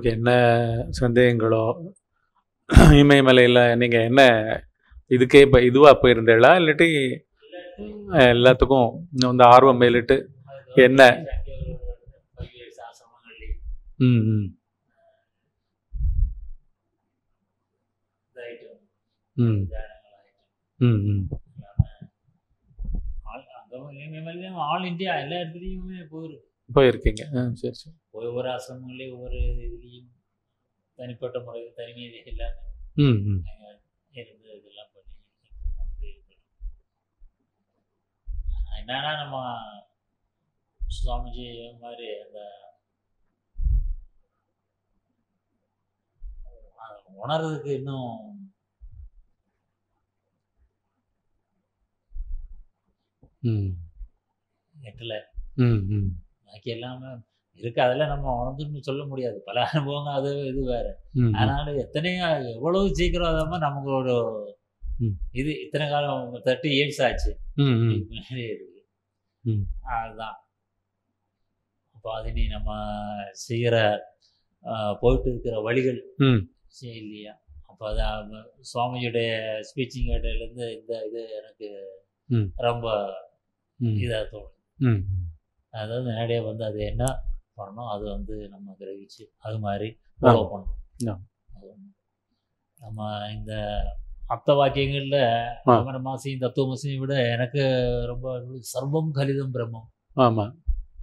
உங்களுக்கு என்ன சந்தேகங்களோ இமயமலையில் நீங்கள் என்ன இதுக்கே இப்போ இதுவாக போயிருந்தீங்களா இல்லாட்டி அஹ், எல்லாத்துக்கும் இன்னும் வந்து ஆர்வம் மேலிட்டு என்ன? ம் ம் ம் ம் ம் ஆல் இந்தியா எல்லா இடத்துலையுமே போயிருக்கு போயிருக்கீங்க ஆ சரி சரி ஒவ்வொரு ஆசிரமங்களையும் ஒவ்வொரு இதுலேயும் தனிப்பட்ட முறையில் தனிமை எல்லாமே ம் ம் இருந்து இதெல்லாம் பண்ணி அப்படி இருக்கணும் ஆனா என்னன்னா நம்ம சுவாமிஜி மாதிரி அந்த அஹ், உணர்றதுக்கு இன்னும் ம் எட்டல ம் ம் பாக்கி எல்லாமே இருக்கு அதெல்லாம் நம்ம உணர்ந்துன்னு சொல்ல முடியாது பல அனுபவங்கள் அது இது வேற ம் அதனால எத்தனையோ எவ்வளவு சீக்கிரம் அதாம நமக்கு ஒரு ம். இது இத்தனை காலம் தேர்ட்டி இயர்ஸ் ஆச்சு ம் ம் இதுக்கு முன்னாடியே இருக்கு ம். அதுதான் அப்போ அது நீ நம்ம செய்கிற ஆஹ், போயிட்டு இருக்கிற வழிகள் ம் சரி இல்லையா அப்போ அது அவ- சுவாமிஜியுடைய ஸ்பீச்சிங் கேட்டதுலேருந்து இந்த இது எனக்கு ம். ரொம்ப ம் இதாக தோணும் ம் அதாவது நேரடியாக வந்து அது என்ன பண்ணணும் அது வந்து நம்ம கிரகிச்சு அது மாதிரி ஃபாலோ ஆ. பண்ணணும் அது ஒண்ணு. நம்ம இந்த அர்த்த வாக்கியங்கள்ல ஆ. ரமண மாசியும் தத்துவமசியும் விட எனக்கு ரொம்ப சர்வம் கலிதம் பிரம்மம் ஆமாம்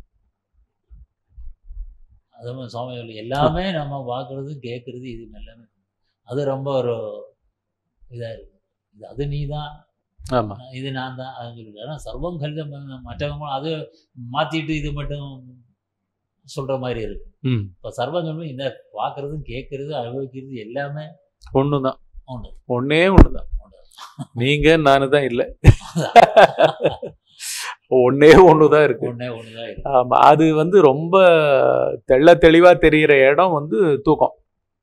அதுவும் சுவாமி எல்லாமே நம்ம பார்க்கறது கேட்கறது இது எல்லாமே அது ரொம்ப ஒரு இதா இருக்கு இது அது நீ தான் ஆமாம் இது நான் தான் அதுன்னு சொல்லிட்டு ஆனால் சர்வம் கலிதம் பிரம்மம். மற்றவங்க அது மாத்திட்டு இது மட்டும் சொல்ற மாதிரி இருக்கு ம் இப்போ சர்வம் சொல்லும்போது இந்த பார்க்கறதும் கேட்கறது அனுபவிக்கிறது எல்லாமே ஒன்று தான் உண்டு ஒன்றே ஒன்று தான் உண்டு. நீங்கள் நானு தான் இல்லை ஒன்றே ஒன்று தான் இருக்கு ஒண்ணே ஒண்ணுதான் இருக்கு ஆமா அது வந்து ரொம்ப தெள்ள தெளிவா தெரியிற இடம் வந்து தூக்கம்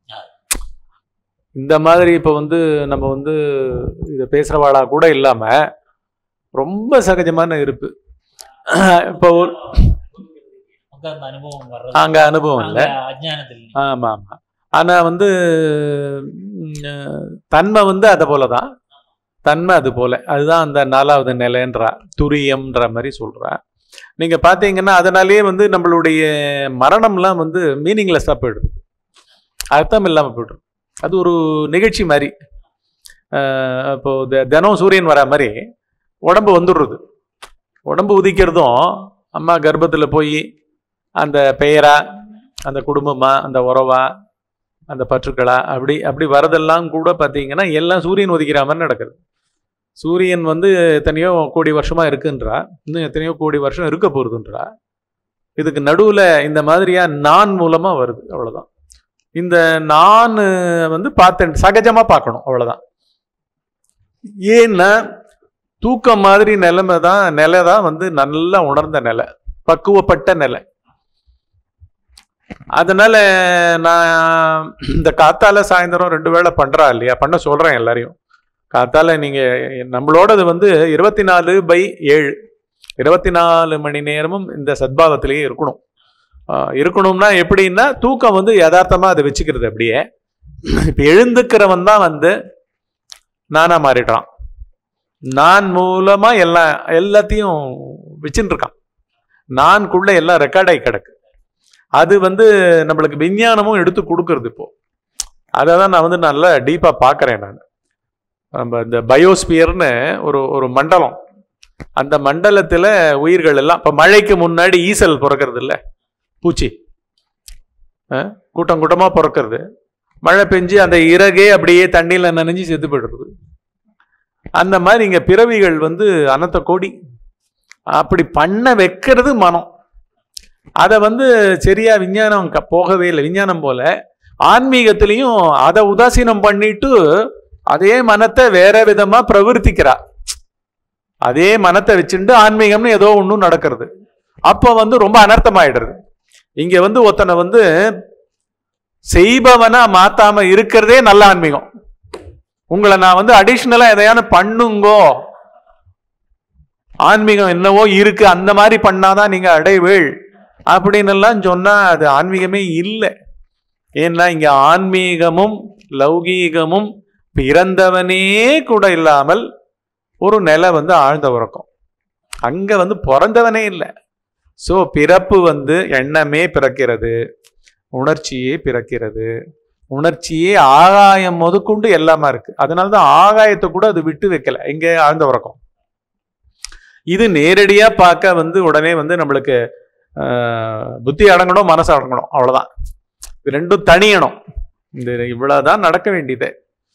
இந்த மாதிரி இப்ப வந்து நம்ம வந்து இத பேசுறவாளா கூட இல்லாம ரொம்ப சகஜமான இருப்பு இப்போ ஒரு நமக்கு அந்த அனுபவம் வர்றது அங்க அனுபவம் இல்லை அங்க அஜ்ஞானத்தில் நீ. ஆமா ஆமா ஆனா வந்து ம், தன்மை வந்து அதை போலதான் தன்மை அது போல அதுதான் அந்த நாலாவது நிலைன்றா துரியம்ன்ற மாதிரி சொல்றா நீங்க பாத்தீங்கன்னா அதனாலேயே வந்து நம்மளுடைய மரணம்லாம் வந்து மீனிங்லெஸ்ஸாக போயிடுது அர்த்தம் இல்லாம போயிடுது அது ஒரு நிகழ்ச்சி மாதிரி அஹ் இப்போ த- தினம் சூரியன் வர மாதிரி உடம்பு வந்துடுறது உடம்பு உதிக்கிறதும் அம்மா கர்ப்பத்துல போய் அந்த பெயரா அந்த குடும்பமா அந்த உறவா அந்த பற்றுக்களா அப்படி அப்படி வரதெல்லாம் கூட பார்த்தீங்கன்னா எல்லாம் சூரியன் ஒதுக்கிற மாதிரி நடக்குது சூரியன் வந்து எத்தனையோ கோடி வருஷமா இருக்குன்றா இன்னும் எத்தனையோ கோடி வருஷம் இருக்க போகுதுன்றா இதுக்கு நடுவில் இந்த மாதிரியா நான் மூலமா வருது அவ்வளவுதான் இந்த நான் வந்து பார்த்தேன் சகஜமா பார்க்கணும் அவ்வளவுதான் ஏன்னா தூக்கம் மாதிரி நிலைமை தான் நிலை தான் வந்து நல்லா உணர்ந்த நிலை பக்குவப்பட்ட நிலை அதனால நான் இந்த காத்தால சாயந்தரம் ரெண்டு வேளை பண்றா இல்லையா பண்ண சொல்றேன் எல்லாரையும் காத்தால நீங்க நம்மளோடது வந்து இருபத்தி நாலு பை ஏழு இருபத்தி நாலு மணி நேரமும் இந்த சத்பாவத்திலேயே இருக்கணும் ஆஹ் இருக்கணும்னா எப்படின்னா தூக்கம் வந்து யதார்த்தமா அதை வச்சுக்கிறது அப்படியே இப்ப எழுந்துக்கிறவன் தான் வந்து நானா மாறிடுறான் நான் மூலமா எல்லாம் எல்லாத்தையும் வச்சுட்டு இருக்கான் நான்குள்ள எல்லாம் ரெக்கார்ட் ஆகி கிடக்கு அது வந்து நம்மளுக்கு விஞ்ஞானமும் எடுத்து கொடுக்கறது இப்போ அதை தான் நான் வந்து நல்லா டீப்பா பார்க்கறேன் நான் நம்ம இந்த பயோஸ்பியர்னு ஒரு ஒரு மண்டலம் அந்த மண்டலத்துல உயிர்கள் எல்லாம் இப்ப மழைக்கு முன்னாடி ஈசல் பிறக்கிறது இல்ல பூச்சி அஹ், கூட்டம் கூட்டமா பிறக்கிறது மழை பெஞ்சு அந்த இறகே அப்படியே தண்ணியில நனைஞ்சு செத்து போயிடுறது அந்த மாதிரி இங்க பிறவிகள் வந்து அனந்த கோடி அப்படி பண்ண வைக்கிறது மனம் அதை வந்து சரியா விஞ்ஞானம் க- போகவே இல்லை விஞ்ஞானம் போல ஆன்மீகத்திலையும் அதை உதாசீனம் பண்ணிட்டு அதே மனத்தை வேற விதமா பிரவர்த்திக்கிறா அதே மனத்தை வச்சுட்டு ஆன்மீகம்னு ஏதோ ஒன்றும் நடக்கிறது அப்போ வந்து ரொம்ப அனர்த்தமாயிடுறது இங்க வந்து ஒருத்தனை வந்து செய்பவனா மாத்தாம இருக்கிறதே நல்ல ஆன்மீகம் உங்களை நான் வந்து அடிஷ்னலா எதையான பண்ணுங்கோ ஆன்மீகம் என்னவோ இருக்கு அந்த மாதிரி பண்ணாதான் நீங்க அடைவேள் அப்படின்னு எல்லாம் சொன்னா அது ஆன்மீகமே இல்லை ஏன்னா இங்க ஆன்மீகமும் லௌகீகமும் பிறந்தவனே கூட இல்லாமல் ஒரு நிலை வந்து ஆழ்ந்த உறக்கம் அங்க வந்து பிறந்தவனே இல்லை ஸோ பிறப்பு வந்து எண்ணமே பிறக்கிறது உணர்ச்சியே பிறக்கிறது உணர்ச்சியே ஆகாயம் முதற்கொண்டு எல்லாமா இருக்கு அதனால தான் ஆகாயத்தை கூட அது விட்டு வைக்கல இங்க ஆழ்ந்த உறக்கம் இது நேரடியா பார்க்க வந்து உடனே வந்து நம்மளுக்கு ஆஹ், புத்தி அடங்கணும் மனசு அடங்கணும் அவ்வளவுதான் இது ரெண்டும் தனியணும் இந்த இவ்வளவுதான் நடக்க வேண்டியது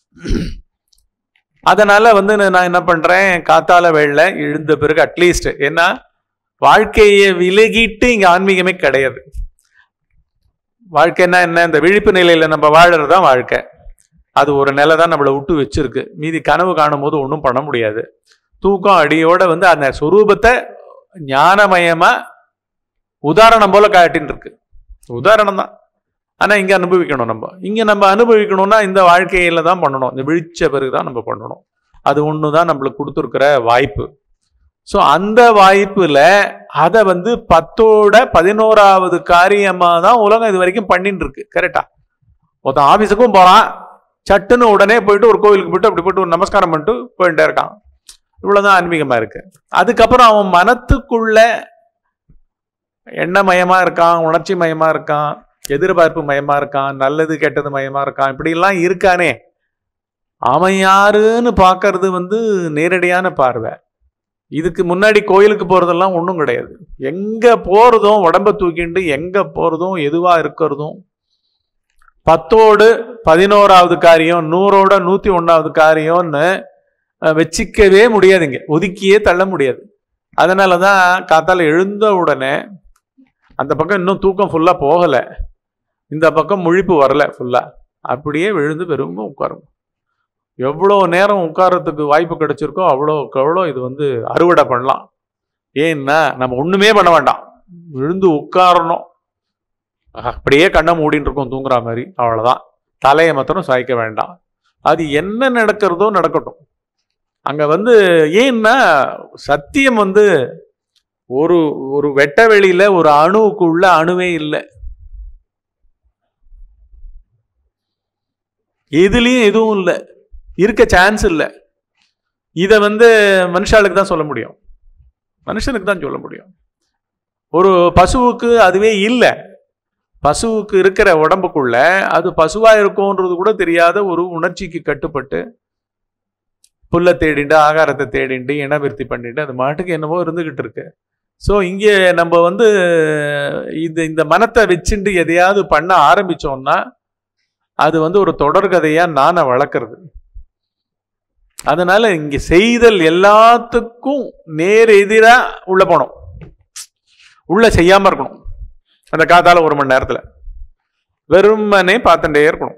அதனால வந்து நான் என்ன பண்றேன் காத்தால வேளை எழுந்த பிறகு அட்லீஸ்ட் ஏன்னா வாழ்க்கையை விலகிட்டு இங்க ஆன்மீகமே கிடையாது வாழ்க்கைன்னா என்ன இந்த விழிப்பு நிலையில நம்ம வாழறது தான் வாழ்க்கை அது ஒரு நிலை தான் நம்மளை விட்டு வச்சிருக்கு மீதி கனவு காணும் போது ஒன்றும் பண்ண முடியாது தூக்கம் அடியோட வந்து அந்த சொரூபத்தை ஞானமயமா உதாரணம் போல காட்டின்னு இருக்கு உதாரணம் தான் ஆனா இங்க அனுபவிக்கணும் நம்ம இங்க நம்ம அனுபவிக்கணும்னா இந்த வாழ்க்கையில தான் பண்ணணும் இந்த விழிச்ச பிறகு தான் நம்ம பண்ணணும் அது ஒன்று தான் நம்மளுக்கு கொடுத்துருக்கிற வாய்ப்பு ஸோ அந்த வாய்ப்புல அதை வந்து பத்தோட பதினோராவது காரியமா தான் உலகம் இது வரைக்கும் பண்ணிட்டு இருக்கு கரெக்டா ஒருத்தன் ஆபீஸுக்கும் போறான் சட்டுன்னு உடனே போயிட்டு ஒரு கோவிலுக்கு போயிட்டு அப்படி போயிட்டு ஒரு நமஸ்காரம் பண்ணிட்டு போயிட்டே இருக்கான் இவ்வளவுதான் ஆன்மீகமா இருக்கு அதுக்கப்புறம் அவன் மனத்துக்குள்ள எண்ணமயமா இருக்கான் உணர்ச்சி மயமா இருக்கான் எதிர்பார்ப்பு மயமா இருக்கான் நல்லது கெட்டது மயமா இருக்கான் இப்படி எல்லாம் இருக்கானே அவன் யாருன்னு பார்க்கறது வந்து நேரடியான பார்வை இதுக்கு முன்னாடி கோயிலுக்கு போறதெல்லாம் ஒன்றும் கிடையாது எங்க போறதும் உடம்ப தூக்கிண்டு எங்க போறதும் எதுவா இருக்கிறதும் பத்தோடு பதினோராவது காரியம் நூறோட நூத்தி ஒன்னாவது காரியம்னு அஹ், வச்சிக்கவே முடியாதுங்க ஒதுக்கியே தள்ள முடியாது அதனால தான் காத்தால எழுந்த உடனே அந்த பக்கம் இன்னும் தூக்கம் ஃபுல்லா போகல இந்த பக்கம் முழிப்பு வரல ஃபுல்லா அப்படியே விழுந்து பெரும்ப உட்காரும் எவ்வளோ நேரம் உட்கார்றதுக்கு வாய்ப்பு கிடைச்சிருக்கோ அவ்வளோக்கு அவ்வளோ இது வந்து அறுவடை பண்ணலாம் ஏன்னா நம்ம ஒண்ணுமே பண்ண வேண்டாம் விழுந்து உட்காரணும் அப்படியே கண்ணை மூடின்னு இருக்கும் தூங்குற மாதிரி அவ்வளவுதான் தலையை மாத்திரம் சாய்க்க வேண்டாம் அது என்ன நடக்கிறதோ நடக்கட்டும் அங்க வந்து ஏன்னா சத்தியம் வந்து ஒரு ஒரு வெட்ட வெளியில ஒரு அணுவுக்குள்ள அணுவே இல்லை எதுலயும் எதுவும் இல்லை இருக்க சான்ஸ் இல்லை இதை வந்து மனுஷாளுக்கு தான் சொல்ல முடியும் மனுஷனுக்கு தான் சொல்ல முடியும் ஒரு பசுவுக்கு அதுவே இல்லை பசுவுக்கு இருக்கிற உடம்புக்குள்ள அது பசுவா இருக்கும்ன்றது கூட தெரியாத ஒரு உணர்ச்சிக்கு கட்டுப்பட்டு புல்லை தேடிண்டு ஆகாரத்தை தேடிண்டு இனவிருத்தி பண்ணிட்டு அது மாட்டுக்கு என்னவோ இருந்துகிட்டு இருக்கு ஸோ இங்கே நம்ம வந்து இந்த இந்த மனத்தை வச்சுண்டு எதையாவது பண்ண ஆரம்பிச்சோம்னா அது வந்து ஒரு தொடர்கதையா நானை வளர்க்கறது அதனால இங்க செய்தல் எல்லாத்துக்கும் நேர் எதிரா உள்ள போனோம் உள்ள செய்யாம இருக்கணும் அந்த காத்தால ஒரு மணி நேரத்துல வெறுமனே பார்த்துட்டே இருக்கணும்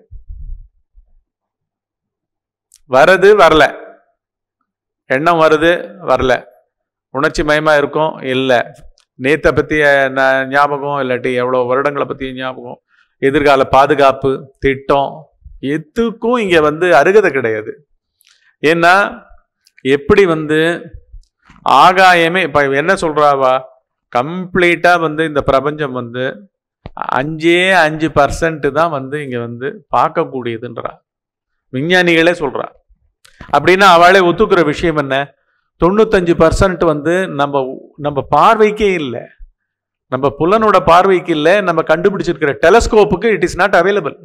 வரது வரல எண்ணம் வருது வரல உணர்ச்சி மயமா இருக்கும் இல்லை நேத்தை பற்றிய ந- ஞாபகம் இல்லாட்டி எவ்வளோ வருடங்களை பற்றிய ஞாபகம் எதிர்கால பாதுகாப்பு திட்டம் எதுக்கும் இங்கே வந்து அருகதை கிடையாது ஏன்னா எப்படி வந்து ஆகாயமே இப்போ என்ன சொல்றாவா கம்ப்ளீட்டாக வந்து இந்த பிரபஞ்சம் வந்து அஞ்சே அஞ்சு பர்சன்ட் தான் வந்து இங்கே வந்து பார்க்கக்கூடியதுன்றா விஞ்ஞானிகளே சொல்றா அப்படின்னா அவளே ஒத்துக்கிற விஷயம் என்ன தொண்ணூத்தஞ்சு பர்சன்ட் வந்து நம்ம நம்ம பார்வைக்கே இல்லை நம்ம புலனோட பார்வைக்கு இல்லை நம்ம கண்டுபிடிச்சிருக்கிற டெலஸ்கோப்புக்கு இட் இஸ் நாட் அவைலபிள்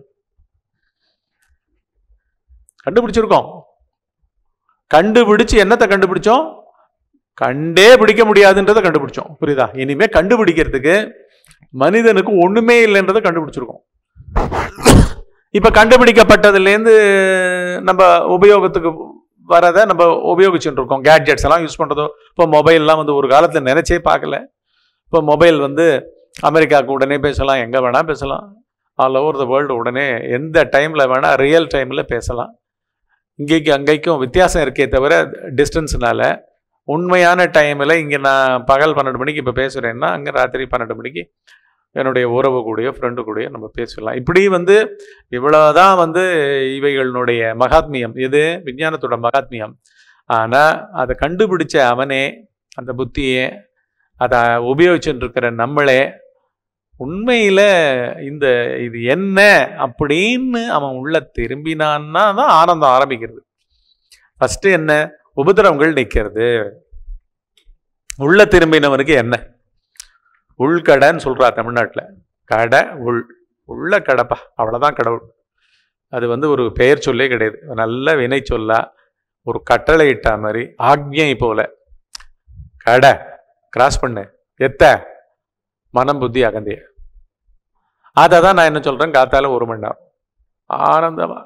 கண்டுபிடிச்சிருக்கோம் கண்டுபிடிச்சு என்னத்தை கண்டுபிடிச்சோம் கண்டே பிடிக்க முடியாதுன்றதை கண்டுபிடிச்சோம் புரியுதா இனிமே கண்டுபிடிக்கிறதுக்கு மனிதனுக்கு ஒண்ணுமே இல்லைன்றதை கண்டுபிடிச்சிருக்கோம் இப்ப கண்டுபிடிக்கப்பட்டதுலேருந்து நம்ம உபயோகத்துக்கு வரதை நம்ம உபயோகிச்சுட்டு இருக்கோம் கேட்ஜெட்ஸ் எல்லாம் யூஸ் பண்றதோ இப்போ மொபைல்லாம் வந்து ஒரு காலத்துல நினைச்சே பார்க்கல இப்போ மொபைல் வந்து அமெரிக்காவுக்கு உடனே பேசலாம் எங்க வேணா பேசலாம் ஆல் ஓவர் த வேர்ல்டு உடனே எந்த டைம்ல வேணா ரியல் டைம்ல பேசலாம் இங்கேக்கு அங்கேக்கும் வித்தியாசம் இருக்கே தவிர டிஸ்டன்ஸ்னால உண்மையான டைமில் இங்கே நான் பகல் பன்னெண்டு மணிக்கு இப்போ பேசுகிறேன்னா அங்கே ராத்திரி பன்னெண்டு மணிக்கு என்னுடைய உறவு கூடயோ ஃப்ரெண்டு கூடயோ நம்ம பேசலாம் இப்படி வந்து இவ்வளவுதான் வந்து இவைகளினுடைய மகாத்மியம் இது விஞ்ஞானத்தோட மகாத்மியம் ஆனால் அதை கண்டுபிடிச்ச அவனே அந்த புத்தியே அதை உபயோகிச்சுட்டு இருக்கிற நம்மளே உண்மையில இந்த இது என்ன அப்படின்னு அவன் உள்ள திரும்பினான்னா தான் ஆனந்தம் ஆரம்பிக்கிறது ஃபர்ஸ்ட் என்ன உபதிரவங்கள் நிற்கிறது உள்ள திரும்பினவனுக்கு என்ன உள்கடைன்னு சொல்றா தமிழ்நாட்டில் கடை உள் உள்ள கடைப்பா அவ்வளோதான் கடவுள் அது வந்து ஒரு பெயர் சொல்லே கிடையாது நல்ல வினை சொல்லா ஒரு கட்டளை இட்டா மாதிரி ஆக்ஞை போல கடை கிராஸ் பண்ணு எத்த மனம் புத்தி அகந்திய அதை தான் நான் என்ன சொல்றேன் காத்தால ஒரு மணி நேரம் ஆனந்தமா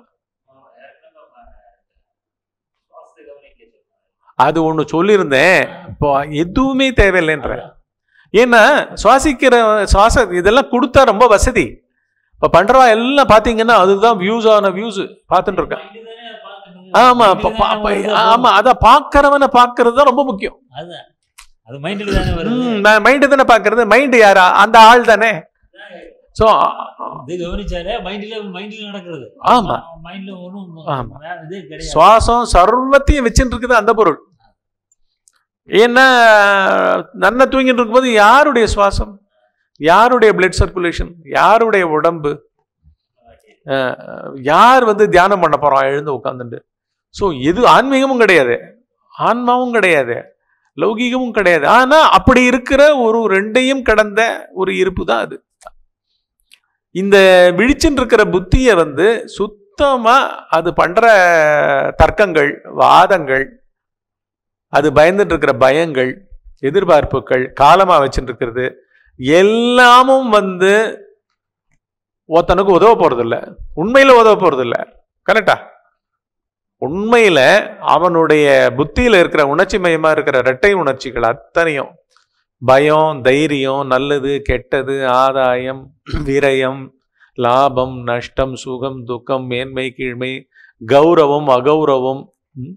அது ஒன்று சொல்லியிருந்தேன் இப்போ எதுவுமே தேவையில்லைன்ற ஏன்னா சுவாசிக்கிற சுவாச இதெல்லாம் கொடுத்தா ரொம்ப வசதி இப்போ பண்றவா எல்லாம் பார்த்தீங்கன்னா அதுதான் வியூஸ் ஆன வியூஸ் பார்த்துட்டு இருக்கேன் ஆமா ப- ப- ப- ஆமா அத பாக்குறவனை பாக்குறது தான் ரொம்ப முக்கியம் அதுதான் அது மைண்டில் தானே வருது ம், நான் மைண்டு தானே பாக்குறது மைண்டு யாரா அந்த ஆள் தானே ஸோ இது கவனிச்சாலே மைண்ட்ல மைண்ட்ல நடக்கிறது ஆமா மைண்ட்ல ஒன்றும் ஆமா. இது கிடையாது சுவாசம் சர்வத்தையும் வச்சுட்டு இருக்குது அந்த பொருள் ஏன்னா நன்ன தூங்கிட்டு இருக்கும்போது யாருடைய சுவாசம் யாருடைய பிளட் சர்க்குலேஷன் யாருடைய உடம்பு அஹ், யார் வந்து தியானம் பண்ண போறோம் எழுந்து உட்காந்துட்டு ஸோ எது ஆன்மீகமும் கிடையாது ஆன்மாவும் கிடையாது லௌகீகமும் கிடையாது ஆனா அப்படி இருக்கிற ஒரு ரெண்டையும் கடந்த ஒரு இருப்பு தான் அது இந்த விழிச்சுன்னு இருக்கிற புத்தியை வந்து சுத்தமா அது பண்ற தர்க்கங்கள் வாதங்கள் அது பயந்துட்டு இருக்கிற பயங்கள் எதிர்பார்ப்புகள் காலமா வச்சுட்டு இருக்கிறது எல்லாமும் வந்து ஒருத்தனுக்கு உதவ போறதில்ல உண்மையில உதவ போறதில்ல கரெக்டா உண்மையில அவனுடைய புத்தியில இருக்கிற உணர்ச்சி மயமா இருக்கிற இரட்டை உணர்ச்சிகள் அத்தனையும் பயம் தைரியம் நல்லது கெட்டது ஆதாயம் விரயம் லாபம் நஷ்டம் சுகம் துக்கம் மேன்மை கீழ்மை கௌரவம் அகௌரவம் ம்,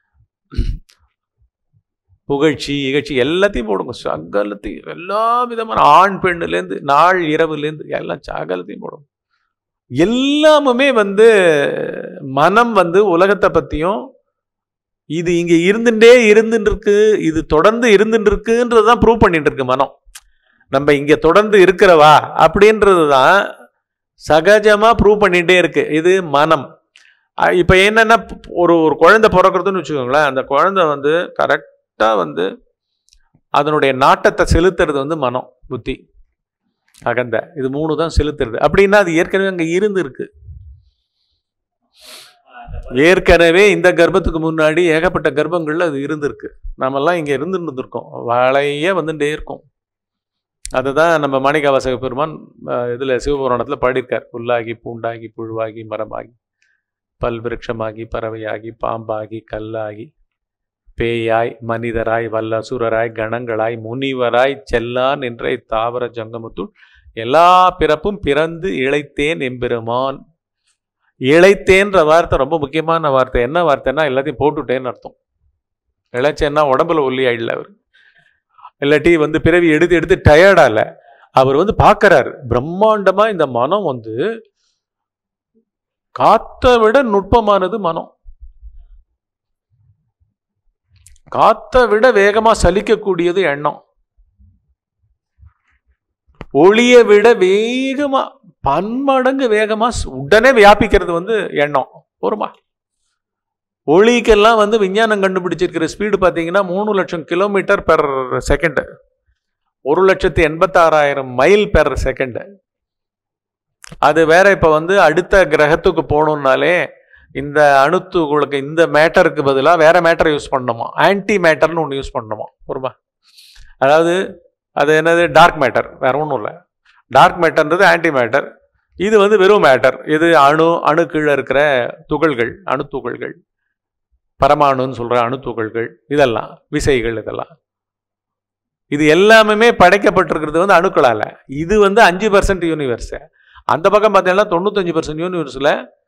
புகழ்ச்சி இகழ்ச்சி எல்லாத்தையும் போடுங்க சகலத்தையும் எல்லா விதமான ஆண் பெண்ணுலேருந்து நாள் இரவுலேருந்து எல்லாம் சகலத்தையும் போடுங்க எல்லாமுமே வந்து மனம் வந்து உலகத்தை பற்றியும் இது இங்கே இருந்துட்டே இருந்துட்டு இருக்கு இது தொடர்ந்து இருந்துட்டு இருக்குன்றது தான் ப்ரூவ் பண்ணிட்டு இருக்கு மனம் நம்ம இங்கே தொடர்ந்து இருக்கிறவா அப்படின்றது தான் சகஜமாக ப்ரூவ் பண்ணிகிட்டே இருக்கு இது மனம் அஹ் இப்ப என்னன்னா ஒரு ஒரு குழந்தை பிறக்கிறதுன்னு வச்சுக்கோங்களேன் அந்த குழந்தை வந்து கரெக்டா வந்து அதனுடைய நாட்டத்தை செலுத்துறது வந்து மனம் புத்தி அகந்த இது மூணு தான் செலுத்துறது அப்படின்னா அது ஏற்கனவே அங்க இருந்து இருக்கு ஏற்கனவே இந்த கர்ப்பத்துக்கு முன்னாடி ஏகப்பட்ட கர்ப்பங்கள்ல அது இருந்திருக்கு நாமெல்லாம் இங்க இருந்துட்டு இருந்திருக்கோம் வளைய வந்துட்டே இருக்கும் அதுதான் நம்ம மாணிக்கவாசக பெருமான் அஹ், இதுல சிவபுராணத்துல பாடியிருக்கார் புல்லாகி பூண்டாகி புழுவாகி மரமாகி பல் விருட்சமாகி பறவையாகி பாம்பாகி கல்லாகி பேயாய் மனிதராய் வல்லசுரராய் கணங்களாய் முனிவராய் செல்லான் என்ற இத்தாவர ஜங்கமத்துள் எல்லா பிறப்பும் பிறந்து இழைத்தேன் எம்பெருமான் இழைத்தேன்ற வார்த்தை ரொம்ப முக்கியமான வார்த்தை என்ன வார்த்தைன்னா எல்லாத்தையும் போட்டுட்டேன்னு அர்த்தம் இழைச்சேன்னா உடம்புல ஒல்லி ஆயிடல அவர் இல்லாட்டி வந்து பிறவி எடுத்து எடுத்து டயர்டால அவர் வந்து பார்க்கறாரு பிரம்மாண்டமா இந்த மனம் வந்து காத்தை விட நுட்பமானது மனம் காத்தை விட வேகமா சலிக்கக்கூடியது எண்ணம் ஒளியை விட வேகமா பன்மடங்கு வேகமா ஸ்- உடனே வியாபிக்கிறது வந்து எண்ணம் ஒருமா ஒளிக்கெல்லாம் வந்து விஞ்ஞானம் கண்டுபிடிச்சிருக்கிற ஸ்பீடு பார்த்தீங்கன்னா மூணு லட்சம் கிலோமீட்டர் பெர் செகண்ட் ஒரு லட்சத்தி எண்பத்தாறாயிரம் மைல் பெர் செகண்ட் அது வேற இப்போ வந்து அடுத்த கிரகத்துக்கு போகணுன்னாலே இந்த அணுத்துகளுக்கு இந்த மேட்டருக்கு பதிலாக வேற மேட்டர் யூஸ் பண்ணணுமா ஆன்டி மேட்டர்னு ஒன்று யூஸ் பண்ணணுமா ஒருமா அதாவது அது என்னது டார்க் மேட்டர் வேற ஒன்றும் இல்லை டார்க் மேட்டர்ன்றது ஆன்டி மேட்டர் இது வந்து வெறும் மேட்டர் இது அணு அணு கீழே இருக்கிற துகள்கள் அணுத்துகள்கள் பரமாணுன்னு சொல்ற அணுத்துகள்கள் இதெல்லாம் விசைகள் இதெல்லாம் இது எல்லாமே படைக்கப்பட்டிருக்கிறது வந்து அணுக்களால இது வந்து அஞ்சு பர்சன்ட் யூனிவர்ஸ் அந்த பக்கம் பார்த்தீங்கன்னா தொண்ணூத்தஞ்சு பர்சன்ட் யூனிவர்ஸில்